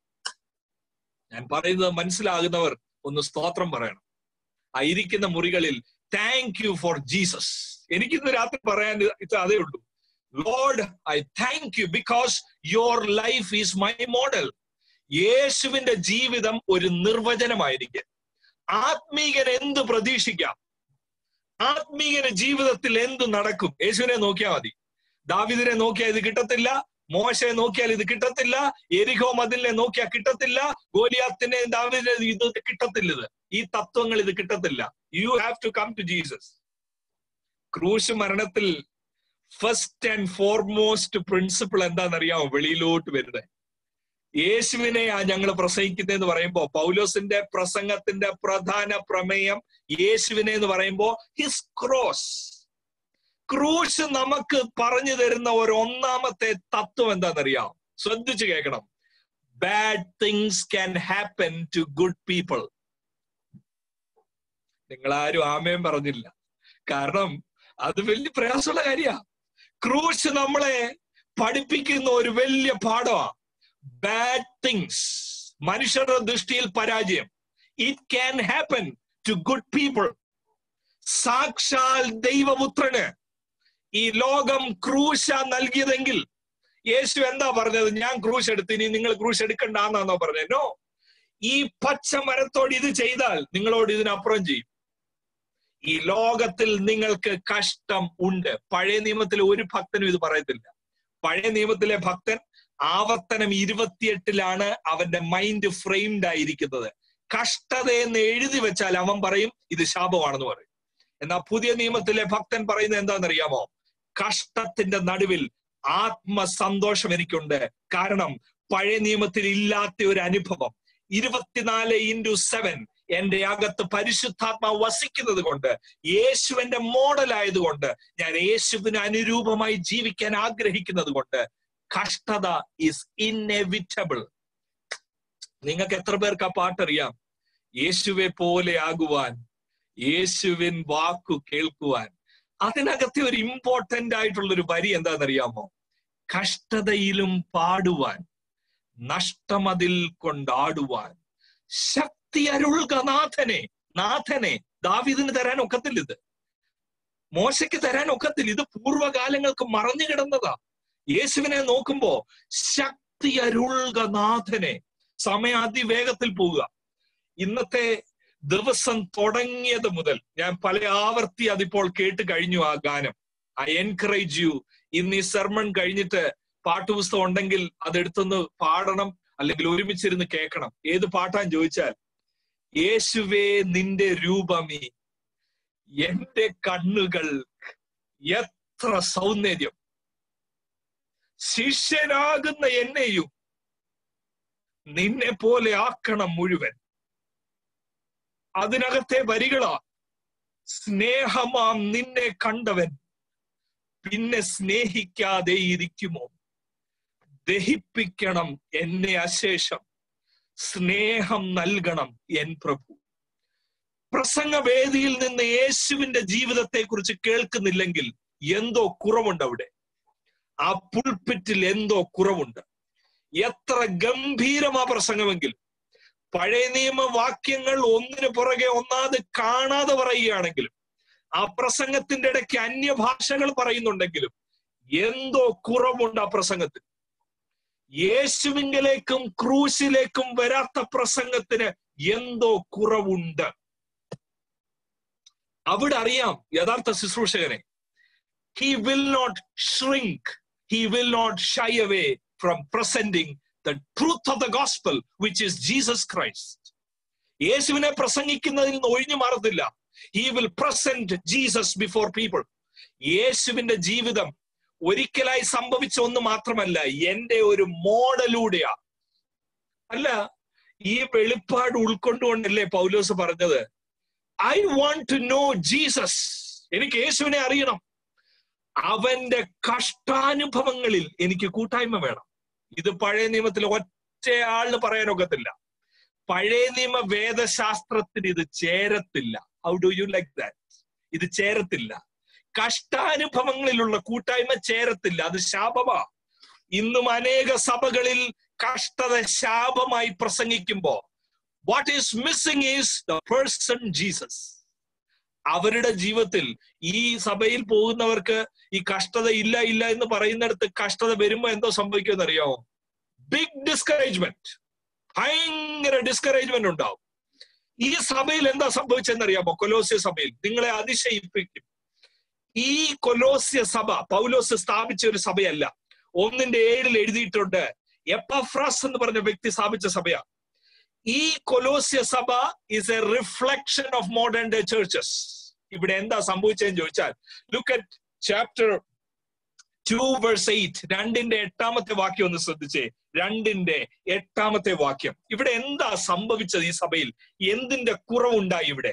ഞാൻ പറയുന്നത് മനസ്സിലാകുന്നവർ ഒന്ന് സ്തോത്രം പറയണം ആയിരിക്കുന്ന മുറികളിൽ താങ്ക് യു ഫോർ ജീസസ് എനിക്കിന്ന് രാത്രി പറയാൻ ഇത് അതേ ഉള്ളൂ Lord I thank you because your life is my model യേശുവിന്റെ ജീവിതം ഒരു നിർവചനമായിരിക്കും ആത്മീകൻ എന്ത് പ്രതീക്ഷിക്കാം ആത്മീയന ജീവിതത്തിൽ എന്ത് നടക്കും യേശുവിനെ നോക്കിയാൽ മതി ദാവിദിനെ നോക്കിയാൽ ഇത് കിട്ടത്തില്ല മോശയെ നോക്കിയാൽ ഇത് കിട്ടത്തില്ല എരിഹോ മതിലിനെ നോക്കിയാൽ കിട്ടത്തില്ല ഗോലിയാത്തിനെ ദാവിദിനെ ഇത് കിട്ടത്തില്ല ഇത് ഈ തത്വങ്ങൾ ഇത് കിട്ടത്തില്ല you have to come to Jesus ക്രൂശ് മരണത്തിൽ ഫസ്റ്റ് ആൻഡ് ഫോർമോസ്റ്റ് പ്രിൻസിപ്പിൾ എന്താണെന്നറിയാമോ വെളിയിലോട്ട് വരുന്നത് യേശുവിനെയാ ഞങ്ങൾ പ്രസംഗിക്കുന്നതെന്ന് പറയുമ്പോ പൗലോസിന്റെ പ്രസംഗത്തിന്റെ പ്രധാന പ്രമേയം യേശുവിനെ എന്ന് പറയുമ്പോ ഹിസ് ക്രോസ് ക്രൂശ് നമുക്ക് പറഞ്ഞു തരുന്ന ഒരു ഒന്നാമത്തെ തത്വം എന്താണെന്നറിയാം ശ്രദ്ധിച്ചു കേൾക്കണം bad things can happen to good people നിങ്ങൾ ആരും ആമയും പറഞ്ഞില്ല കാരണം അത് വലിയ പ്രയാസമുള്ള കാര്യമാണ് ക്രൂശ് നമ്മളെ പഠിപ്പിക്കുന്ന ഒരു വലിയ പാഠമാണ് ബാഡ് തിങ്സ് മനുഷ്യരുടെ ദൃഷ്ടിയിൽ പരാജയം it can happen to good people സാക്ഷാൽ ദൈവപുത്രന് ഈ ലോകം ക്രൂശ നൽകിയതെങ്കിൽ യേശു എന്താ പറഞ്ഞത് ഞാൻ ക്രൂശ് എടുത്ത് ഇനി നിങ്ങൾ ക്രൂശ് എടുക്കണ്ടെന്നാണോ പറഞ്ഞത് നോ ഈ പച്ച മരത്തോട് ഇത് ചെയ്താൽ നിങ്ങളോട് ഇതിനപ്പുറം ചെയ്യും ഈ ലോകത്തിൽ നിങ്ങൾക്ക് കഷ്ടം ഉണ്ട് പഴയ നിയമത്തിലെ ഒരു ഭക്തനും ഇത് പറയത്തില്ല പഴയ നിയമത്തിലെ ഭക്തൻ ആവർത്തനം ഇരുപത്തിയെട്ടിലാണ് അവന്റെ മൈൻഡ് ഫ്രെയിംഡ് ആയിരിക്കുന്നത് കഷ്ടത എന്ന് എഴുതി വെച്ചാൽ അവൻ പറയും ഇത് ശാപമാണെന്ന് പറയും എന്നാൽ പുതിയ നിയമത്തിലെ ഭക്തൻ പറയുന്നത് എന്താണെന്നറിയാമോ കഷ്ടത്തിന്റെ നടുവിൽ ആത്മസന്തോഷം എനിക്കുണ്ട് കാരണം പഴയ നിയമത്തിൽ ഇല്ലാത്ത ഒരു അനുഭവം ഇരുപത്തിനാല് ഇൻറ്റു സെവൻ എന്റെ അകത്ത് പരിശുദ്ധാത്മാവ് വസിക്കുന്നത് കൊണ്ട് യേശു എന്റെ മോഡൽ ആയതുകൊണ്ട് ഞാൻ യേശുവിന് അനുരൂപമായി ജീവിക്കാൻ ആഗ്രഹിക്കുന്നത് കൊണ്ട് കഷ്ടത ഇസ് ഇന്നെവിറ്റബിൾ നിങ്ങൾക്ക് എത്ര പേർക്ക് ആ പാട്ടറിയാം യേശുവെ പോലെ ആകുവാൻ യേശുവിൻ വാക്കു കേൾക്കുവാൻ അതിനകത്തെ ഒരു ഇമ്പോർട്ടന്റ് ആയിട്ടുള്ള ഒരു വരി എന്താണെന്നറിയാമോ കഷ്ടതയിലും പാടുവാൻ നഷ്ടമതിൽ കൊണ്ടാടുവാൻ ശക്തി അരുൾക നാഥനെ നാഥനെ ദാവിദിന് തരാൻ ഒക്കത്തില്ല ഇത് മോശയ്ക്ക് തരാൻ ഒക്കത്തില്ല ഇത് പൂർവ്വകാലങ്ങൾക്ക് മറഞ്ഞു കിടന്നതാ യേശുവിനെ നോക്കുമ്പോ ശക്തി അരുൾക നാഥനെ സമയം അതിവേഗത്തിൽ പോവുക ഇന്നത്തെ ദിവസം തുടങ്ങിയത് മുതൽ ഞാൻ പല ആവർത്തി അതിപ്പോൾ കേട്ട് കഴിഞ്ഞു ആ ഗാനം ഐ എൻകറേജ് യു ഇന്ന് ഈ സെർമൺ കഴിഞ്ഞിട്ട് പാട്ടുപുസ്തകം ഉണ്ടെങ്കിൽ അതെടുത്തൊന്ന് പാടണം അല്ലെങ്കിൽ ഒരുമിച്ചിരുന്ന് കേൾക്കണം ഏത് പാട്ടാൻ ചോദിച്ചാൽ യേശുവേ നിന്റെ രൂപമീ എന്റെ കണ്ണുകൾ എത്ര സൗന്ദര്യം ശിഷ്യനാകുന്ന എന്നെയും നിന്നെ പോലെ ആക്കണം മുഴുവൻ അതിനകത്തെ വരികളാ സ്നേഹമാം നിന്നെ കണ്ടവൻ പിന്നെ സ്നേഹിക്കാതെ ഇരിക്കുമോ ദഹിപ്പിക്കണം എന്നെ അശേഷം സ്നേഹം നൽകണം എൻ പ്രഭു പ്രസംഗവേദിയിൽ നിന്ന് യേശുവിന്റെ ജീവിതത്തെ കുറിച്ച് കേൾക്കുന്നില്ലെങ്കിൽ എന്തോ കുറവുണ്ട് അവിടെ ആ പുൾപ്പിറ്റിൽ എന്തോ കുറവുണ്ട് എത്ര ഗംഭീരമാ പ്രസംഗമെങ്കിൽ പഴയ നിയമ വാക്യങ്ങൾ ഒന്നിനു പുറകെ ഒന്നാത് കാണാതെ പറയുകയാണെങ്കിലും ആ പ്രസംഗത്തിന്റെ ഇടയ്ക്ക് അന്യഭാഷകൾ പറയുന്നുണ്ടെങ്കിലും എന്തോ കുറവുണ്ട് ആ പ്രസംഗത്തിൽ യേശുവിങ്കലേക്കും ക്രൂശിലേക്കും വരാത്ത പ്രസംഗത്തിന് എന്തോ കുറവുണ്ട് അവിടെ അറിയാം യഥാർത്ഥ ശുശ്രൂഷകനെ he will not shrink he will not shy away from presenting the truth of the gospel which is Jesus Christ യേശുവിനെ പ്രസംഗിക്കുന്നതിൽ നിന്ന് ഒഴിഞ്ഞു മാറത്തില്ല he will present Jesus before people യേശുവിന്റെ ജീവിതം ഒരിക്കലായി സംഭവിച്ച ഒന്ന് മാത്രമല്ല എന്റെ ഒരു മോഡലൂടെയാ അല്ല ഈ വെളിപ്പാട് ഉൾക്കൊണ്ടുകൊണ്ടല്ലേ പൗലോസ് പറഞ്ഞത് I want to know Jesus എനിക്ക് യേശുവിനെ അറിയണം അവന്റെ കഷ്ടാനുഭവങ്ങളിൽ എനിക്ക് കൂട്ടായ്മ വേണം ഇത് പഴയ നിയമത്തിൽ ഒറ്റയാളിന് പറയാനൊക്കത്തില്ല പഴയ നിയമ വേദശാസ്ത്രത്തിന് ഇത് ചേരത്തില്ല how do you like that ഇത് ചേരത്തില്ല കഷ്ടാനുഭവങ്ങളിലുള്ള കൂട്ടായ്മ ചേരത്തില്ല അത് ശാപമാ ഇന്നും അനേക സഭകളിൽ കഷ്ടത ശാപമായി പ്രസംഗിക്കുമ്പോ what is missing is the person Jesus അവരുടെ ജീവിതത്തിൽ ഈ സഭയിൽ പോകുന്നവർക്ക് ഈ കഷ്ടത ഇല്ല ഇല്ല എന്ന് പറയുന്നിടത്ത് കഷ്ടത വരുമ്പോ എന്തോ സംഭവിക്കുമെന്ന് അറിയാമോ ബിഗ് ഡിസ്കറേജ്മെന്റ് ഭയങ്കര ഡിസ്കറേജ്മെന്റ് ഉണ്ടാവും ഈ സഭയിൽ എന്താ സംഭവിച്ചെന്നറിയാമോ കൊലോസ്യ സഭയിൽ നിങ്ങളെ അതിശയിപ്പിക്കും ഈ കൊലോസ്യ സഭ പൗലോസ് സ്ഥാപിച്ച ഒരു സഭയല്ല ഒന്നിന്റെ ഏഴിൽ എഴുതിയിട്ടുണ്ട് എപ്പഫ്രാസ് എന്ന് പറഞ്ഞ വ്യക്തി സ്ഥാപിച്ച സഭയാ ഈ കൊലോസ്യ സഭ is a reflection of modern day churches ഇവിടെ എന്താ സംഭവിച്ചതെന്ന് ചോദിച്ചാൽ look at chapter two verse eight രണ്ടിന്റെ എട്ടാമത്തെ വാക്യം ഒന്ന് ശ്രദ്ധിച്ചേ രണ്ടിന്റെ എട്ടാമത്തെ വാക്യം ഇവിടെ എന്താ സംഭവിച്ചത് ഈ സഭയിൽ എന്തിന്റെ കുറവുണ്ടായി ഇവിടെ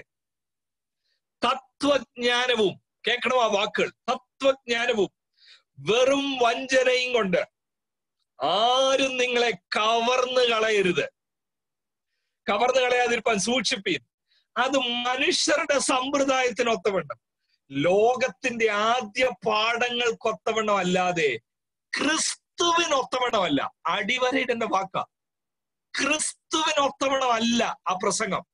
തത്വജ്ഞാനവും കേൾക്കണം ആ വാക്കുകൾ തത്വജ്ഞാനവും വെറും വഞ്ചനയും കൊണ്ട് ആരും നിങ്ങളെ കവർന്നു കളയരുത് കവർന്നു കളയാതിരിപ്പാൻ സൂക്ഷിപ്പീൻ അത് മനുഷ്യരുടെ സമ്പ്രദായത്തിനൊത്തവണ്ണം ലോകത്തിന്റെ ആദ്യ പാഠങ്ങൾക്കൊത്തവണ്ണം അല്ലാതെ ക്രിസ്തുവിനൊത്തവണ്ണമല്ല അടിവരയിടേണ്ട വാക്ക ക്രിസ്തുവിനൊത്തവണ്ണമല്ല ആ പ്രസംഗം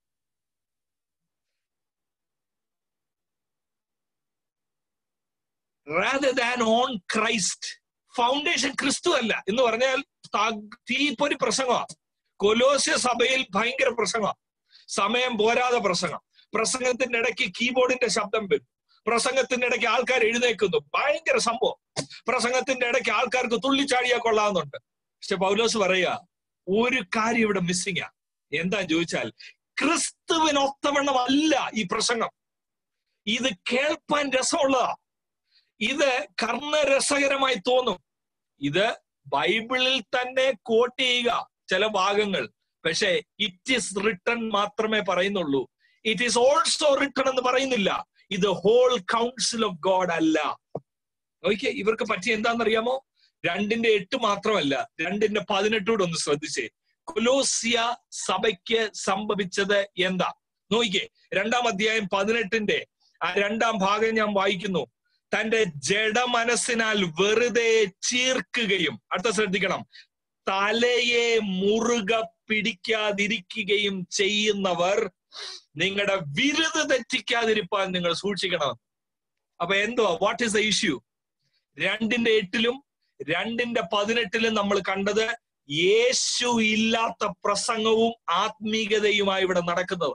rather than on Christ foundation ക്രിസ്തു അല്ല എന്ന് പറഞ്ഞാൽ തീപ്പൊരി പ്രസംഗമാണ് കൊലോസ്യ സഭയിൽ ഭയങ്കര പ്രസംഗം സമയം പോരാതെ പ്രസംഗം പ്രസംഗത്തിന്റെ ഇടയ്ക്ക് കീബോർഡിന്റെ ശബ്ദം വരും പ്രസംഗത്തിന്റെ ഇടയ്ക്ക് ആൾക്കാർ എഴുന്നേക്കുന്നു ഭയങ്കര സംഭവം പ്രസംഗത്തിന്റെ ഇടയ്ക്ക് ആൾക്കാർക്ക് തുള്ളിച്ചാടിയാ കൊള്ളാവുന്നുണ്ട് പക്ഷെ പൗലോസ് പറയാ ഒരു കാര്യം ഇവിടെ മിസ്സിംഗ് ആ എന്താ ചോദിച്ചാൽ ക്രിസ്തുവിനൊത്തവണ്ണമല്ല ഈ പ്രസംഗം ഇത് കേൾപ്പാൻ രസമുള്ളതാ ഇത് കർണരസകരമായി തോന്നും ഇത് ബൈബിളിൽ തന്നെ കോട്ട് ചെയ്യുക ചില ഭാഗങ്ങൾ പക്ഷേ ഇറ്റ് ഈസ് റിട്ടൺ മാത്രമേ പറയുന്നുള്ളൂ ഇറ്റ് ഈസ് ഓൾസോ റിട്ടൺ എന്ന് പറയുന്നില്ല ഇത് ഹോൾ കൗൺസിൽ ഓഫ് ഗോഡ് അല്ല നോക്കിയേ ഇവർക്ക് പറ്റിയ എന്താണെന്നറിയാമോ രണ്ടിന്റെ എട്ട് മാത്രമല്ല രണ്ടിന്റെ പതിനെട്ടൂടെ ഒന്ന് ശ്രദ്ധിച്ചേ കൊലോസിയ സഭയ്ക്ക് സംഭവിച്ചത് എന്താ നോക്കിയേ രണ്ടാം അധ്യായം പതിനെട്ടിന്റെ ആ രണ്ടാം ഭാഗം ഞാൻ വായിക്കുന്നു തന്റെ ജഡമനസ്സിനാൽ വെറുതെ ചീർക്കുകയും അടുത്ത ശ്രദ്ധിക്കണം തലയെ മുറുക പിടിക്കാതിരിക്കുകയും ചെയ്യുന്നവർ നിങ്ങളുടെ വിരുത് തെറ്റിക്കാതിരിപ്പാൻ നിങ്ങൾ സൂക്ഷിക്കണം അപ്പൊ എന്തുവാ വാട്ട് ഈസ് ദ ഇഷ്യൂ രണ്ടിന്റെ എട്ടിലും രണ്ടിന്റെ പതിനെട്ടിലും നമ്മൾ കണ്ടത് യേശു ഇല്ലാത്ത പ്രസംഗവും ആത്മീകതയുമായി ഇവിടെ നടക്കുന്നത്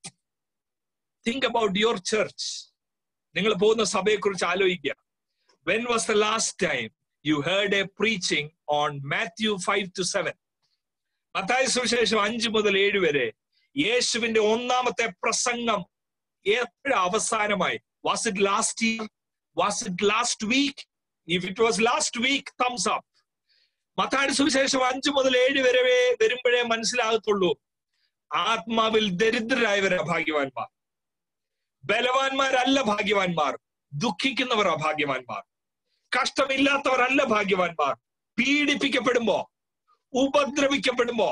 തിങ്ക് അബൌട്ട് യുവർ ചർച്ച് നിങ്ങൾ പോകുന്ന സഭയെക്കുറിച്ച് ആലോചിക്കുക when was the last time you heard a preaching on Matthew five to seven മത്തായ സുവിശേഷം അഞ്ച് മുതൽ ഏഴ് വരെ യേശുവിന്റെ ഒന്നാമത്തെ പ്രസംഗം എപ്പോഴും അവസാനമായി was it last year was it last week if it was last week thumbs up മത്തായുടെ സുവിശേഷം അഞ്ചു മുതൽ ഏഴ് വരെ വരുമ്പോഴേ മനസ്സിലാകത്തുള്ളൂ ആത്മാവിൽ ദരിദ്രരായവരാ ഭാഗ്യവാന്മാർ ബലവാന്മാരല്ല ഭാഗ്യവാന്മാർ ദുഃഖിക്കുന്നവരാ ഭാഗ്യവാന്മാർ കഷ്ടമില്ലാത്തവരല്ല ഭാഗ്യവാന്മാർ പീഡിപ്പിക്കപ്പെടുമ്പോ ഉപദ്രവിക്കപ്പെടുമ്പോ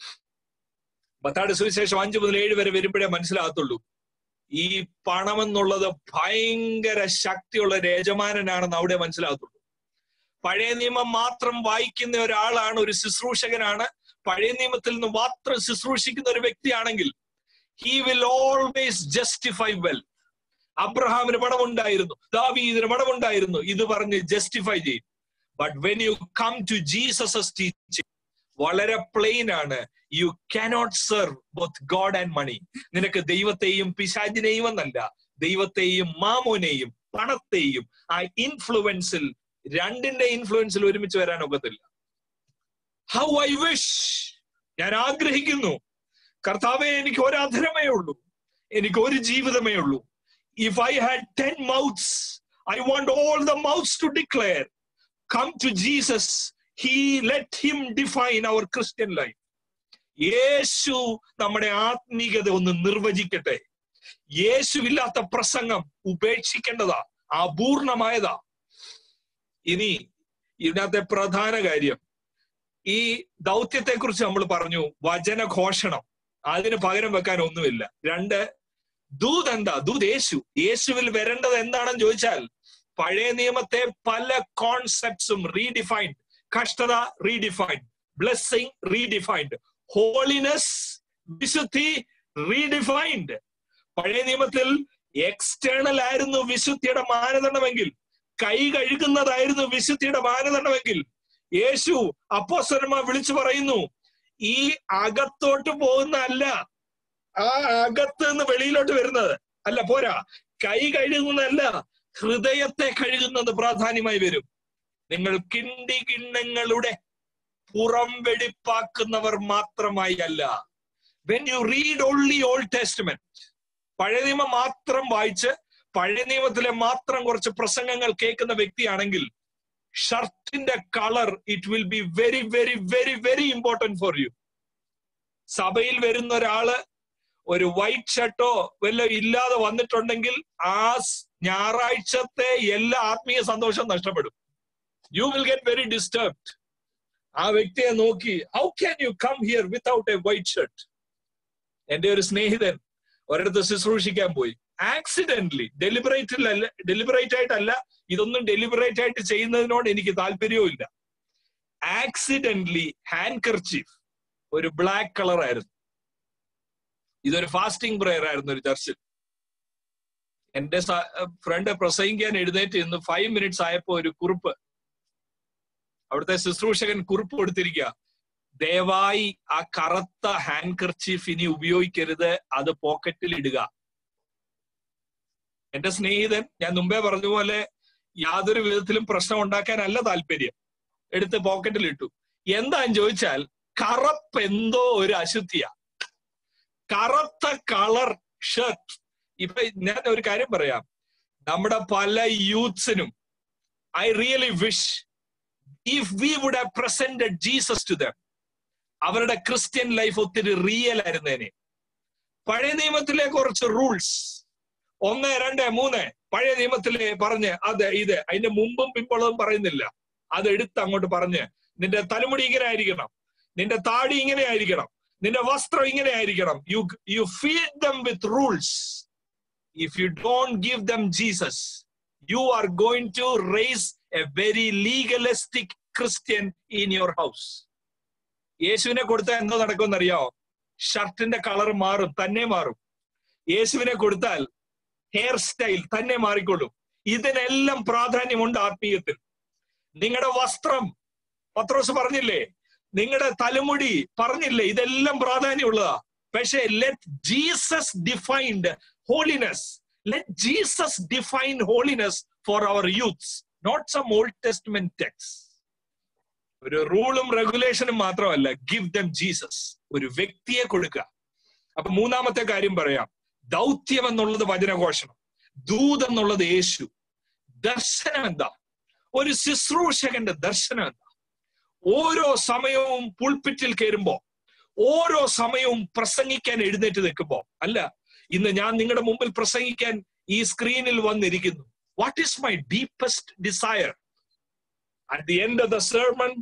മത്താട് സുവിശേഷം അഞ്ചു മുതൽ ഏഴ് വരെ വരുമ്പോഴേ മനസ്സിലാകത്തുള്ളൂ ഈ പണം എന്നുള്ളത് ഭയങ്കര ശക്തിയുള്ള ഒരു യജമാനനാണെന്ന് അവിടെ മനസ്സിലാകത്തുള്ളൂ പഴയ നിയമം മാത്രം വായിക്കുന്ന ഒരാളാണ് ഒരു ശുശ്രൂഷകനാണ് പഴയ നിയമത്തിൽ നിന്ന് മാത്രം ശുശ്രൂഷിക്കുന്ന ഒരു വ്യക്തിയാണെങ്കിൽ he will always justify well അബ്രഹാമിന് പണമുണ്ടായിരുന്നു ദാവീദിന് പണമുണ്ടായിരുന്നു ഇത് പറഞ്ഞ് ജസ്റ്റിഫൈ ചെയ്യും but when you come to Jesus teaching വളരെ പ്ലെയിൻ ആണ് you cannot serve both God and money നിനക്ക് ദൈവത്തെയും പിശാചിനെയും എന്നല്ല ദൈവത്തെയും മാമോനെയും പണത്തെയും ആ ഇൻഫ്ലുവൻസിൽ രണ്ടിന്റെ ഇൻഫ്ലുവൻസിൽ ഒരുമിച്ച് വരാൻ ഒക്കത്തില്ല ഹൗ ഐ വിഷ് ഞാൻ ആഗ്രഹിക്കുന്നു കർത്താവെ എനിക്ക് ഒരധരമേ ഉള്ളൂ എനിക്ക് ഒരു ജീവിതമേ ഉള്ളൂ if I had ten mouths I want all the mouths to declare come to Jesus he let him define our Christian life യേശു നമ്മുടെ ആത്മീയത ഒന്ന് നിർവചിക്കട്ടെ യേശുവില്ലാത്ത പ്രസംഗം ഉപേക്ഷിക്കേണ്ടതാ അപൂർണമായതാ ഇനി ഇതിനകത്തെ പ്രധാന കാര്യം ഈ ദൗത്യത്തെ കുറിച്ച് നമ്മൾ പറഞ്ഞു വചനഘോഷണം അതിന് പകരം വെക്കാൻ ഒന്നുമില്ല രണ്ട് ദൂത് എന്താ ദൂത് യേശു യേശുവിൽ വരേണ്ടത് എന്താണെന്ന് ചോദിച്ചാൽ പഴയ നിയമത്തെ പല കോൺസെപ്റ്റ്സും റീഡിഫൈൻഡ് കഷ്ടത റീഡിഫൈൻഡ് ബ്ലെസ്സിങ് റീഡിഫൈൻഡ് ഹോളിനെസ് വിശുദ്ധി റീഡിഫൈൻഡ് പഴയ നിയമത്തിൽ എക്സ്റ്റേണൽ ആയിരുന്നു വിശുദ്ധിയുടെ മാനദണ്ഡമെങ്കിൽ കൈ കഴുകുന്നതായിരുന്നു വിശുദ്ധിയുടെ മാനദണ്ഡമെങ്കിൽ യേശു അപ്പോസ്വരന്മാർ വിളിച്ചു പറയുന്നു ഈ അകത്തോട്ട് പോകുന്ന അല്ല ആ അകത്ത് നിന്ന് വെളിയിലോട്ട് വരുന്നത് അല്ല പോരാ കൈ കഴുകുന്നതല്ല ഹൃദയത്തെ കഴുകുന്നത് പ്രാധാന്യമായി വരും നിങ്ങൾ കിണ്ടി കിണ്ണങ്ങളുടെ പുറം വെടിപ്പാക്കുന്നവർ മാത്രമായി അല്ല when you read only Old Testament പഴയ നിയമം മാത്രം വായിച്ച് പഴയ നിയമത്തിലെ മാത്രം കുറച്ച് പ്രസംഗങ്ങൾ കേൾക്കുന്ന വ്യക്തിയാണെങ്കിൽ ഷർട്ടിന്റെ colour it will be very very very very important for you സഭയിൽ വരുന്ന ഒരാള് ഒരു വൈറ്റ് ഷർട്ടോ വല്ല ഇല്ലാതെ വന്നിട്ടുണ്ടെങ്കിൽ ആ ഞായറാഴ്ചത്തെ എല്ലാ ആത്മീയ സന്തോഷം നഷ്ടപ്പെടും you will get very disturbed ആ വ്യക്തിയെ നോക്കി how can you come here without a white shirt എന്റെ ഒരു സ്നേഹിതൻ ഒരിടത്ത് ശുശ്രൂഷിക്കാൻ പോയി ആക്സിഡന്റലി ഡെലിബറേറ്റ് അല്ല ഡെലിബറേറ്റ് ആയിട്ടല്ല ഇതൊന്നും ഡെലിബറേറ്റ് ആയിട്ട് ചെയ്യുന്നതിനോട് എനിക്ക് താല്പര്യവും ഇല്ല ആക്സിഡന്റലി ഹാൻഡ് കർച്ചീഫ് ഒരു ബ്ലാക്ക് കളർ ആയിരുന്നു ഇതൊരു ഫാസ്റ്റിംഗ് പ്രെയർ ആയിരുന്നു ഒരു ചർച്ചിൽ എന്റെ ഫ്രണ്ട് പ്രസംഗിക്കാൻ എഴുന്നേറ്റ് ഇന്ന് ഫൈവ് മിനിറ്റ്സ് ആയപ്പോ ഒരു കുറിപ്പ് അവിടുത്തെ ശുശ്രൂഷകൻ കുറിപ്പ് കൊടുത്തിരിക്കുക ദയവായി ആ കറുത്ത ഹാൻഡ് കർച്ചീഫ് ഇനി ഉപയോഗിക്കരുത് അത് പോക്കറ്റിൽ ഇടുക എന്റെ സ്നേഹിതൻ ഞാൻ മുമ്പേ പറഞ്ഞ പോലെ യാതൊരു വിധത്തിലും പ്രശ്നം ഉണ്ടാക്കാനല്ല താല്പര്യം എടുത്ത് പോക്കറ്റിൽ ഇട്ടു എന്താന്ന് ചോദിച്ചാൽ കറുപ്പ് എന്തോ ഒരു അശുദ്ധിയാ കറുത്ത കളർ ഷർട്ട് ഇപ്പൊ ഞാൻ ഒരു കാര്യം പറയാം നമ്മുടെ പല യൂത്ത്സിനും I really wish if we would have presented Jesus to them അവരുടെ ക്രിസ്ത്യൻ ലൈഫ് ഒത്തിരി റിയൽ ആയിരുന്നേനെ പഴയ നിയമത്തിലെ കുറച്ച് റൂൾസ് ഒന്ന് രണ്ട് മൂന്ന് പഴയ നിയമത്തിലെ പറഞ്ഞ് അത് ഇത് അതിന്റെ മുമ്പും പിമ്പുള്ളതും പറയുന്നില്ല അത് എടുത്ത് അങ്ങോട്ട് പറഞ്ഞ് നിന്റെ തലമുടി ഇങ്ങനെ ആയിരിക്കണം നിന്റെ താടി ഇങ്ങനെ ആയിരിക്കണം നിന്റെ വസ്ത്രം ഇങ്ങനെ ആയിരിക്കണം you you feed them with rules if you don't give them Jesus you are going to raise a very legalistic Christian in your house യേശുവിനെ കൊടുത്താൽ എന്തോ നടക്കുമെന്ന് അറിയാമോ ഷർട്ടിന്റെ കളർ മാറും തന്നെ മാറും യേശുവിനെ കൊടുത്താൽ ഹെയർ സ്റ്റൈൽ തന്നെ മാറിക്കൊള്ളും ഇതിനെല്ലാം പ്രാധാന്യമുണ്ട് ആത്മീയത്തിൽ നിങ്ങളുടെ വസ്ത്രം പത്രോസ് പറഞ്ഞില്ലേ നിങ്ങളുടെ തലമുടി പറഞ്ഞില്ലേ ഇതെല്ലാം പ്രാധാന്യമുള്ളതാ പക്ഷേ let Jesus defined holiness let Jesus define holiness for our youths not some Old Testament texts ഒരു റൂളും റെഗുലേഷനും മാത്രമല്ല ഗിവ് ദം ജീസസ് ഒരു വ്യക്തിയെ കൊടുക്കുക അപ്പൊ മൂന്നാമത്തെ കാര്യം പറയാം ദൗത്യം എന്നുള്ളത് വചനഘോഷണം ദൂത് എന്നുള്ളത് യേശു ദർശനം എന്താ ഒരു ശുശ്രൂഷകന്റെ ദർശനം എന്താ ഓരോ സമയവും പുൾപിറ്റിൽ കയറുമ്പോ ഓരോ സമയവും പ്രസംഗിക്കാൻ എഴുന്നേറ്റ് നിൽക്കുമ്പോ അല്ല ഇന്ന് ഞാൻ നിങ്ങളുടെ മുമ്പിൽ പ്രസംഗിക്കാൻ ഈ സ്ക്രീനിൽ വന്നിരിക്കുന്നു what is my deepest desire at the end of the sermon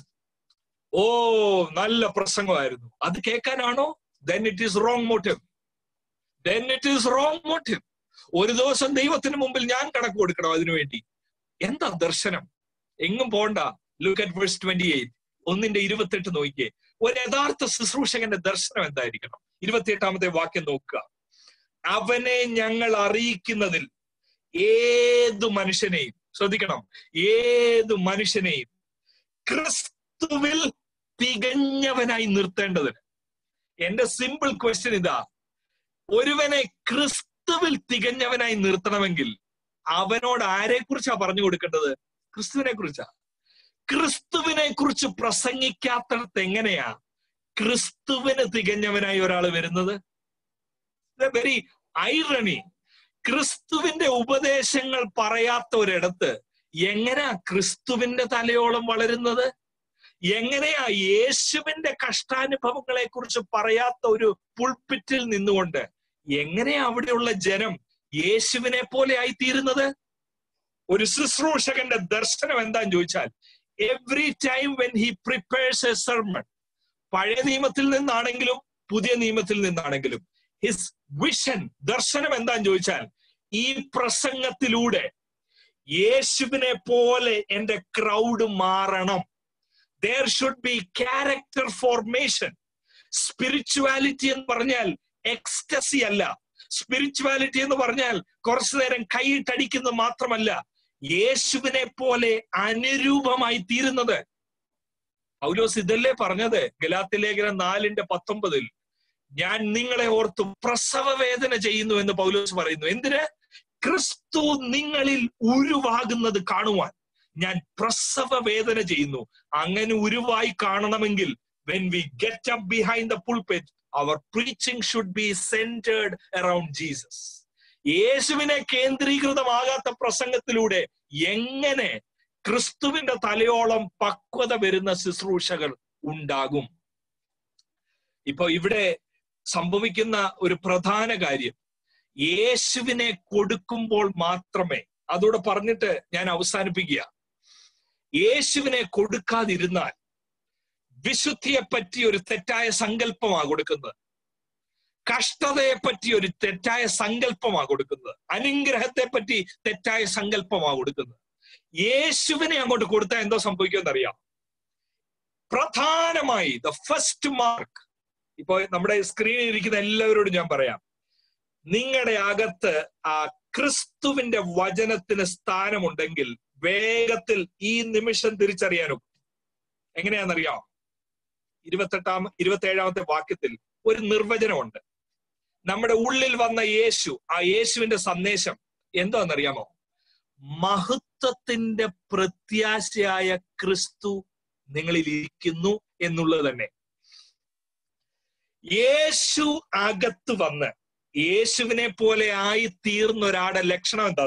oh നല്ല പ്രസംഗമായിരുന്നു അത് കേൾക്കാനാണോ then it is wrong motive then it is wrong motive ഒരു ദിവസം ദൈവത്തിന് മുമ്പിൽ ഞാൻ കണക്ക് കൊടുക്കണം അതിനു വേണ്ടി എന്താ ദർശനം എങ്ങും പോണ്ട look at verse twenty eight ഒന്നിന്റെ ഇരുപത്തെട്ട് നോക്കിയേ ഒരു യഥാർത്ഥ ശുശ്രൂഷകന്റെ ദർശനം എന്തായിരിക്കണം ഇരുപത്തിയെട്ടാമത്തെ വാക്യം നോക്കുക അവനെ ഞങ്ങൾ അറിയിക്കുന്നതിൽ ഏതു മനുഷ്യനെയും ശ്രദ്ധിക്കണം ഏതു മനുഷ്യനെയും ക്രിസ്തുവിൽ തികഞ്ഞവനായി നിർത്തേണ്ടതിന് എന്റെ സിമ്പിൾ ക്വസ്റ്റ്യൻ ഇതാ ഒരുവനെ ക്രിസ്തുവിൽ തികഞ്ഞവനായി നിർത്തണമെങ്കിൽ അവനോട് ആരെ കുറിച്ചാ പറഞ്ഞു കൊടുക്കേണ്ടത് ക്രിസ്തുവിനെ കുറിച്ചാ ക്രിസ്തുവിനെ കുറിച്ച് പ്രസംഗിക്കാത്തടത്ത് എങ്ങനെയാ ക്രിസ്തുവിന് തികഞ്ഞവനായി ഒരാൾ വരുന്നത് വെരി ഐറണി ക്രിസ്തുവിന്റെ ഉപദേശങ്ങൾ പറയാത്ത ഒരിടത്ത് എങ്ങനെയാ ക്രിസ്തുവിന്റെ തലയോളം വളരുന്നത് എങ്ങനെയാ യേശുവിന്റെ കഷ്ടാനുഭവങ്ങളെ കുറിച്ച് പറയാത്ത ഒരു പുൾപിറ്റിൽ നിന്നുകൊണ്ട് എങ്ങനെയാ അവിടെയുള്ള ജനം യേശുവിനെ പോലെ ആയിത്തീരുന്നത് ഒരു ശുശ്രൂഷകന്റെ ദർശനം എന്താന്ന് ചോദിച്ചാൽ every time when he prepares a sermon പഴയ നിയമത്തിൽ നിന്നാണെങ്കിലും പുതിയ നിയമത്തിൽ നിന്നാണെങ്കിലും ഹിസ് വിഷൻ ദർശനം എന്താന്ന് ചോദിച്ചാൽ ഈ പ്രസംഗത്തിലൂടെ യേശുവിനെ പോലെ എന്റെ ക്രൗഡ് മാറണം there should be character formation spirituality എന്ന് പറഞ്ഞാൽ എക്സ്റ്റസി അല്ല സ്പിരിച്വാലിറ്റി എന്ന് പറഞ്ഞാൽ കുറച്ചു നേരം കൈയിട്ടടിക്കുന്നത് മാത്രമല്ല യേശുവിനെ പോലെ അനുരൂപമായി തീരുന്നത് പൗലോസ് ഇതല്ലേ പറഞ്ഞത് ഗലാത്തി ലേഖനം നാലിന്റെ പത്തൊമ്പതിൽ ഞാൻ നിങ്ങളെ ഓർത്ത് പ്രസവ വേദന ചെയ്യുന്നു എന്ന് പൗലോസ് പറയുന്നു എന്തിന് ക്രിസ്തു നിങ്ങളിൽ ഉരുവാകുന്നത് കാണുവാൻ ഞാൻ പ്രസവ വേദന ചെയ്യുന്നു അങ്ങനെ ഉരുവായി കാണണമെങ്കിൽ when we get up behind the pulpit our preaching should be centred around Jesus യേശുവിനെ കേന്ദ്രീകൃതമാകാത്ത പ്രസംഗത്തിലൂടെ എങ്ങനെ ക്രിസ്തുവിന്റെ തലയോളം പക്വത വരുന്ന ശുശ്രൂഷകൾ ഉണ്ടാകും ഇപ്പൊ ഇവിടെ സംഭവിക്കുന്ന ഒരു പ്രധാന കാര്യം യേശുവിനെ കൊടുക്കുമ്പോൾ മാത്രമേ അതോടെ പറഞ്ഞിട്ട് ഞാൻ അവസാനിപ്പിക്കുക യേശുവിനെ കൊടുക്കാതിരുന്നാൽ വിശുദ്ധിയെ പറ്റി ഒരു തെറ്റായ സങ്കല്പമാണ് കൊടുക്കുന്നത് കഷ്ടതയെ പറ്റി ഒരു തെറ്റായ സങ്കല്പമാണ് കൊടുക്കുന്നത് അനുഗ്രഹത്തെ പറ്റി തെറ്റായ സങ്കല്പമാണ് കൊടുക്കുന്നത് യേശുവിനെ അങ്ങോട്ട് കൊടുത്താൽ എന്തോ സംഭവിക്കുമെന്ന് അറിയാം പ്രധാനമായി ദ ഫസ്റ്റ് മാർക്ക് ഇപ്പൊ നമ്മുടെ സ്ക്രീനിൽ ഇരിക്കുന്ന എല്ലാവരോടും ഞാൻ പറയാം നിങ്ങളുടെ അകത്ത് ആ ക്രിസ്തുവിന്റെ വചനത്തിന് സ്ഥാനമുണ്ടെങ്കിൽ വേഗത്തിൽ ഈ നിമിഷം തിരിച്ചറിയാനും എങ്ങനെയാണെന്നറിയാം ഇരുപത്തെട്ടാം ഇരുപത്തി വാക്യത്തിൽ ഒരു നിർവചനമുണ്ട് നമ്മുടെ ഉള്ളിൽ വന്ന യേശു ആ യേശുവിന്റെ സന്ദേശം എന്താണെന്നറിയാമോ മഹത്വത്തിന്റെ പ്രത്യാശയായ ക്രിസ്തു നിങ്ങളിൽ ഇരിക്കുന്നു എന്നുള്ളത് തന്നെ യേശു അകത്ത് വന്ന് യേശുവിനെ പോലെ ആയി തീർന്ന ഒരാളുടെ ലക്ഷണം എന്താ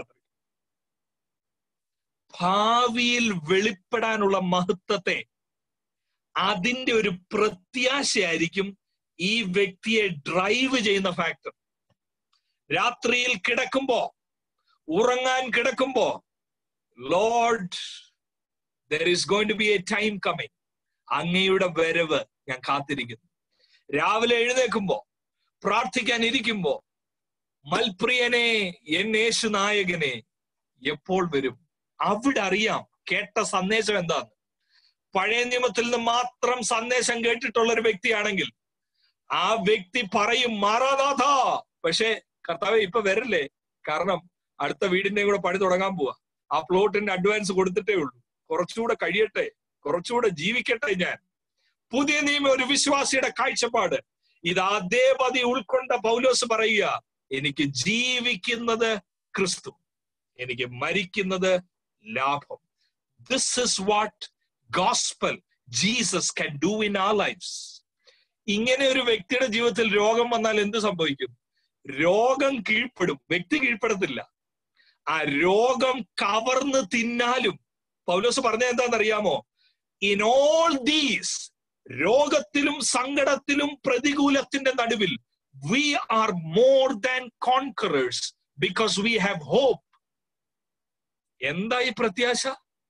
ഭാവിയിൽ വെളിപ്പെടാനുള്ള മഹത്വത്തെ അതിന്റെ ഒരു പ്രത്യാശയായിരിക്കും ഈ വ്യക്തിയെ ഡ്രൈവ് ചെയ്യുന്ന ഫാക്ടർ രാത്രിയിൽ കിടക്കുമ്പോ ഉറങ്ങാൻ കിടക്കുമ്പോ Lord there is going to be a time coming അങ്ങയുടെ വരവ് ഞാൻ കാത്തിരിക്കുന്നു രാവിലെ എഴുന്നേക്കുമ്പോ പ്രാർത്ഥിക്കാൻ ഇരിക്കുമ്പോ മൽപ്രിയനെ എൻ യേശു നായകനെ എപ്പോൾ വരും അവിടെ അറിയാം കേട്ട സന്ദേശം എന്താന്ന് പഴയ നിയമത്തിൽ നിന്ന് മാത്രം സന്ദേശം കേട്ടിട്ടുള്ള ഒരു വ്യക്തിയാണെങ്കിൽ ആ വ്യക്തി പറയും മാറാനാഥ പക്ഷെ കർത്താവെ ഇപ്പൊ വരല്ലേ കാരണം അടുത്ത വീടിന്റെ കൂടെ പണി തുടങ്ങാൻ പോവാ ആ പ്ലോട്ടിന്റെ അഡ്വാൻസ് കൊടുത്തിട്ടേ ഉള്ളൂ കുറച്ചുകൂടെ കഴിയട്ടെ കുറച്ചുകൂടെ ജീവിക്കട്ടെ ഞാൻ പുതിയ നിയമം ഒരു വിശ്വാസിയുടെ കാഴ്ചപ്പാട് ഇത് അതേപതി ഉൾക്കൊണ്ട പൗലോസ് പറയുക എനിക്ക് ജീവിക്കുന്നത് ക്രിസ്തു എനിക്ക് മരിക്കുന്നത് ലാഭം this is what gospel Jesus can do in our lives ഇങ്ങനെ ഒരു വ്യക്തിയുടെ ജീവിതത്തിൽ രോഗം വന്നാൽ എന്ത് സംഭവിക്കും രോഗം കീഴ്പ്പെടും വ്യക്തി കീഴ്പ്പെടത്തില്ല ആ രോഗം കവർന്ന് തിന്നാലും പൗലോസ് പറഞ്ഞ എന്താണെന്നറിയാമോ ഇൻ ഓൾ ദീസ് രോഗത്തിലും സങ്കടത്തിലും പ്രതികൂലത്തിന്റെ നടുവിൽ we are more than conquerors because we have hope എന്താ ഈ പ്രത്യാശ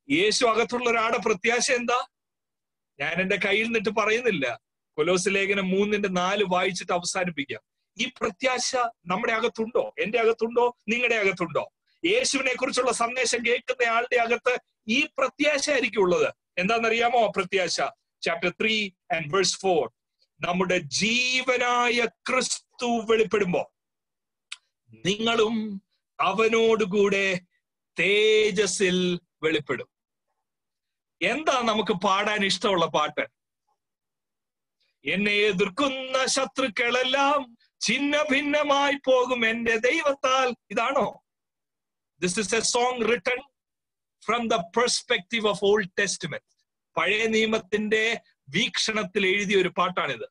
യേശു അകത്തുള്ള ഒരാളുടെ പ്രത്യാശ എന്താ ഞാൻ എന്റെ കയ്യിൽ നിന്നിട്ട് പറയുന്നില്ല കൊലോസ് ലേഖനം മൂന്നിന്റെ നാല് വായിച്ചിട്ട് അവസാനിപ്പിക്കാം ഈ പ്രത്യാശ നമ്മുടെ അകത്തുണ്ടോ എന്റെ അകത്തുണ്ടോ നിങ്ങളുടെ അകത്തുണ്ടോ യേശുവിനെ കുറിച്ചുള്ള സന്ദേശം കേൾക്കുന്ന ആളുടെ അകത്ത് ഈ പ്രത്യാശ ആയിരിക്കും ഉള്ളത് എന്താണെന്നറിയാമോ ആ പ്രത്യാശ chapter three and verse four നമ്മുടെ ജീവനായ ക്രിസ്തു വെളിപ്പെടുമ്പോ നിങ്ങളും അവനോടുകൂടെ തേജസ്സിൽ വെളിപ്പെടും എന്താ നമുക്ക് പാടാൻ ഇഷ്ടമുള്ള പാട്ട് എന്നെ എതിർക്കുന്ന ശത്രുക്കളെല്ലാം ഛിന്ന ഭിന്നമായി പോകും എന്റെ ദൈവത്താൽ ഇതാണോ this is a song written from the perspective of Old Testament പഴയ നിയമത്തിന്റെ വീക്ഷണത്തിൽ എഴുതിയ ഒരു പാട്ടാണിത്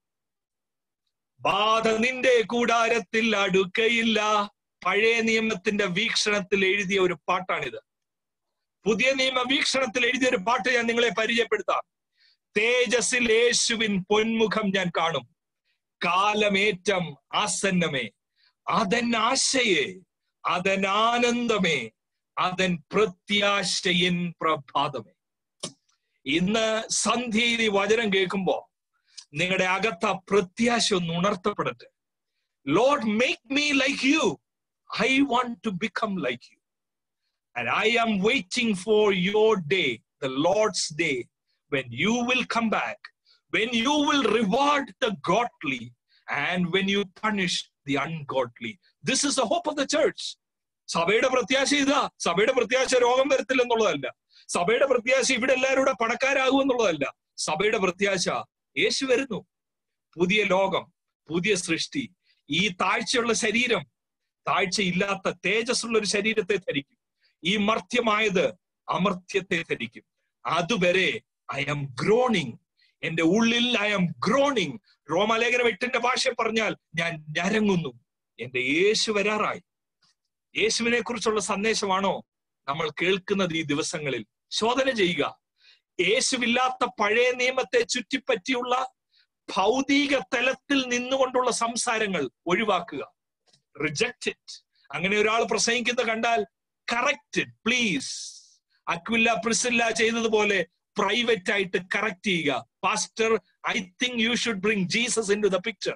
ബാധ നിന്റെ കൂടാരത്തിൽ അടുക്കയില്ല പഴയ നിയമത്തിന്റെ വീക്ഷണത്തിൽ എഴുതിയ ഒരു പാട്ടാണിത് പുതിയ നിയമ വീക്ഷണത്തിൽ എഴുതിയ ഒരു പാട്ട് ഞാൻ നിങ്ങളെ പരിചയപ്പെടുത്താം തേജസ്സിൽ യേശുവിൻ പൊന്മുഖം ഞാൻ കാണും കാലമേറ്റം ആസന്നമേ അതൻ ആശയെ അതൻ ആനന്ദമേ അതൻ പ്രത്യാശയിൻ പ്രഭാതമേ ഇന്ന് സന്ധ്യയിൽ ഈ വചനം കേൾക്കുമ്പോ നിങ്ങളുടെ അകത്ത പ്രത്യാശ ഒന്ന് ഉണർത്തപ്പെടട്ടെ Lord make me like you I want to become like you and I am waiting for your day the Lord's day when you will come back when you will reward the godly and when you punish the ungodly this is the hope of the church സഭയുടെ പ്രത്യാശ ഇതാ സഭയുടെ പ്രത്യാശ രോഗം വരത്തില്ല എന്നുള്ളതല്ല സഭയുടെ പ്രത്യാശ ഇവിടെ എല്ലാവരും കൂടെ പണക്കാരാകും എന്നുള്ളതല്ല സഭയുടെ പ്രത്യാശ യേശു വരുന്നു പുതിയ ലോകം പുതിയ സൃഷ്ടി ഈ താഴ്ചയുള്ള ശരീരം താഴ്ചയില്ലാത്ത തേജസ്സുള്ള ഒരു ശരീരത്തെ ധരിക്കും ഈ മർത്യമായത് അമർത്യത്തെ ധരിക്കും അതുവരെ ഐ ആം ഗ്രോണിങ് എന്റെ ഉള്ളിൽ ഐ ആം ഗ്രോണിങ് റോമാലേഖനം എട്ടിന്റെ ഭാഷ പറഞ്ഞാൽ ഞാൻ ഞരങ്ങുന്നു എന്റെ യേശു വരാറായി യേശുവിനെ കുറിച്ചുള്ള സന്ദേശമാണോ നമ്മൾ കേൾക്കുന്നത് ഈ ദിവസങ്ങളിൽ ശോധന ചെയ്യുക യേശുവില്ലാത്ത പഴയ നിയമത്തെ ചുറ്റിപ്പറ്റിയുള്ള ഭൗതിക തലത്തിൽ നിന്നുകൊണ്ടുള്ള സംസാരങ്ങൾ ഒഴിവാക്കുക റിജക്റ്റ് ഇറ്റ് അങ്ങനെ ഒരാൾ പ്രസംഗിക്കുന്ന കണ്ടാൽ കറക്റ്റ് പ്ലീസ് അക്വില്ല പ്രിസില്ല ചെയ്തതുപോലെ പ്രൈവറ്റ് ആയിട്ട് കറക്റ്റ് ചെയ്യുക pastor I think you should bring Jesus into the picture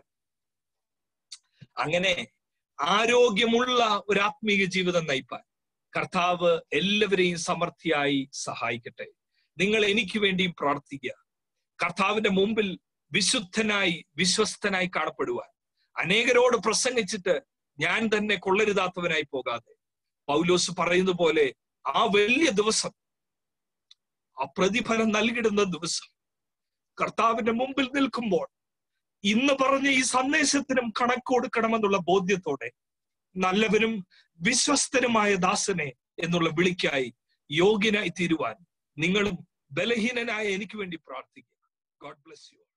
അങ്ങനെ ആരോഗ്യമുള്ള ഒരു ആത്മീയ ജീവിതം നയിപ്പാൻ കർത്താവ് എല്ലാവരെയും സമർത്ഥിയായി സഹായിക്കട്ടെ നിങ്ങൾ എനിക്ക് വേണ്ടിയും പ്രാർത്ഥിക്കുക കർത്താവിന്റെ മുമ്പിൽ വിശുദ്ധനായി വിശ്വസ്തനായി കാണപ്പെടുവാൻ അനേകരോട് പ്രസംഗിച്ചിട്ട് ഞാൻ തന്നെ കൊള്ളരുതാത്തവനായി പോകാതെ പൗലോസ് പറയുന്ന പോലെ ആ വലിയ ദിവസം ആ പ്രതിഫലം നൽകിടുന്ന ദിവസം കർത്താവിന്റെ മുമ്പിൽ നിൽക്കുമ്പോൾ ഇന്ന് പറഞ്ഞ ഈ സന്ദേശത്തിനും കണക്ക് കൊടുക്കണമെന്നുള്ള ബോധ്യത്തോടെ നല്ലവനും വിശ്വസ്തനുമായ ദാസനെ എന്നുള്ള വിളിക്കായി യോഗ്യനായി തീരുവാൻ നിങ്ങളും ബലഹീനനായ എനിക്ക് വേണ്ടി പ്രാർത്ഥിക്കുക ഗോഡ് ബ്ലസ് യു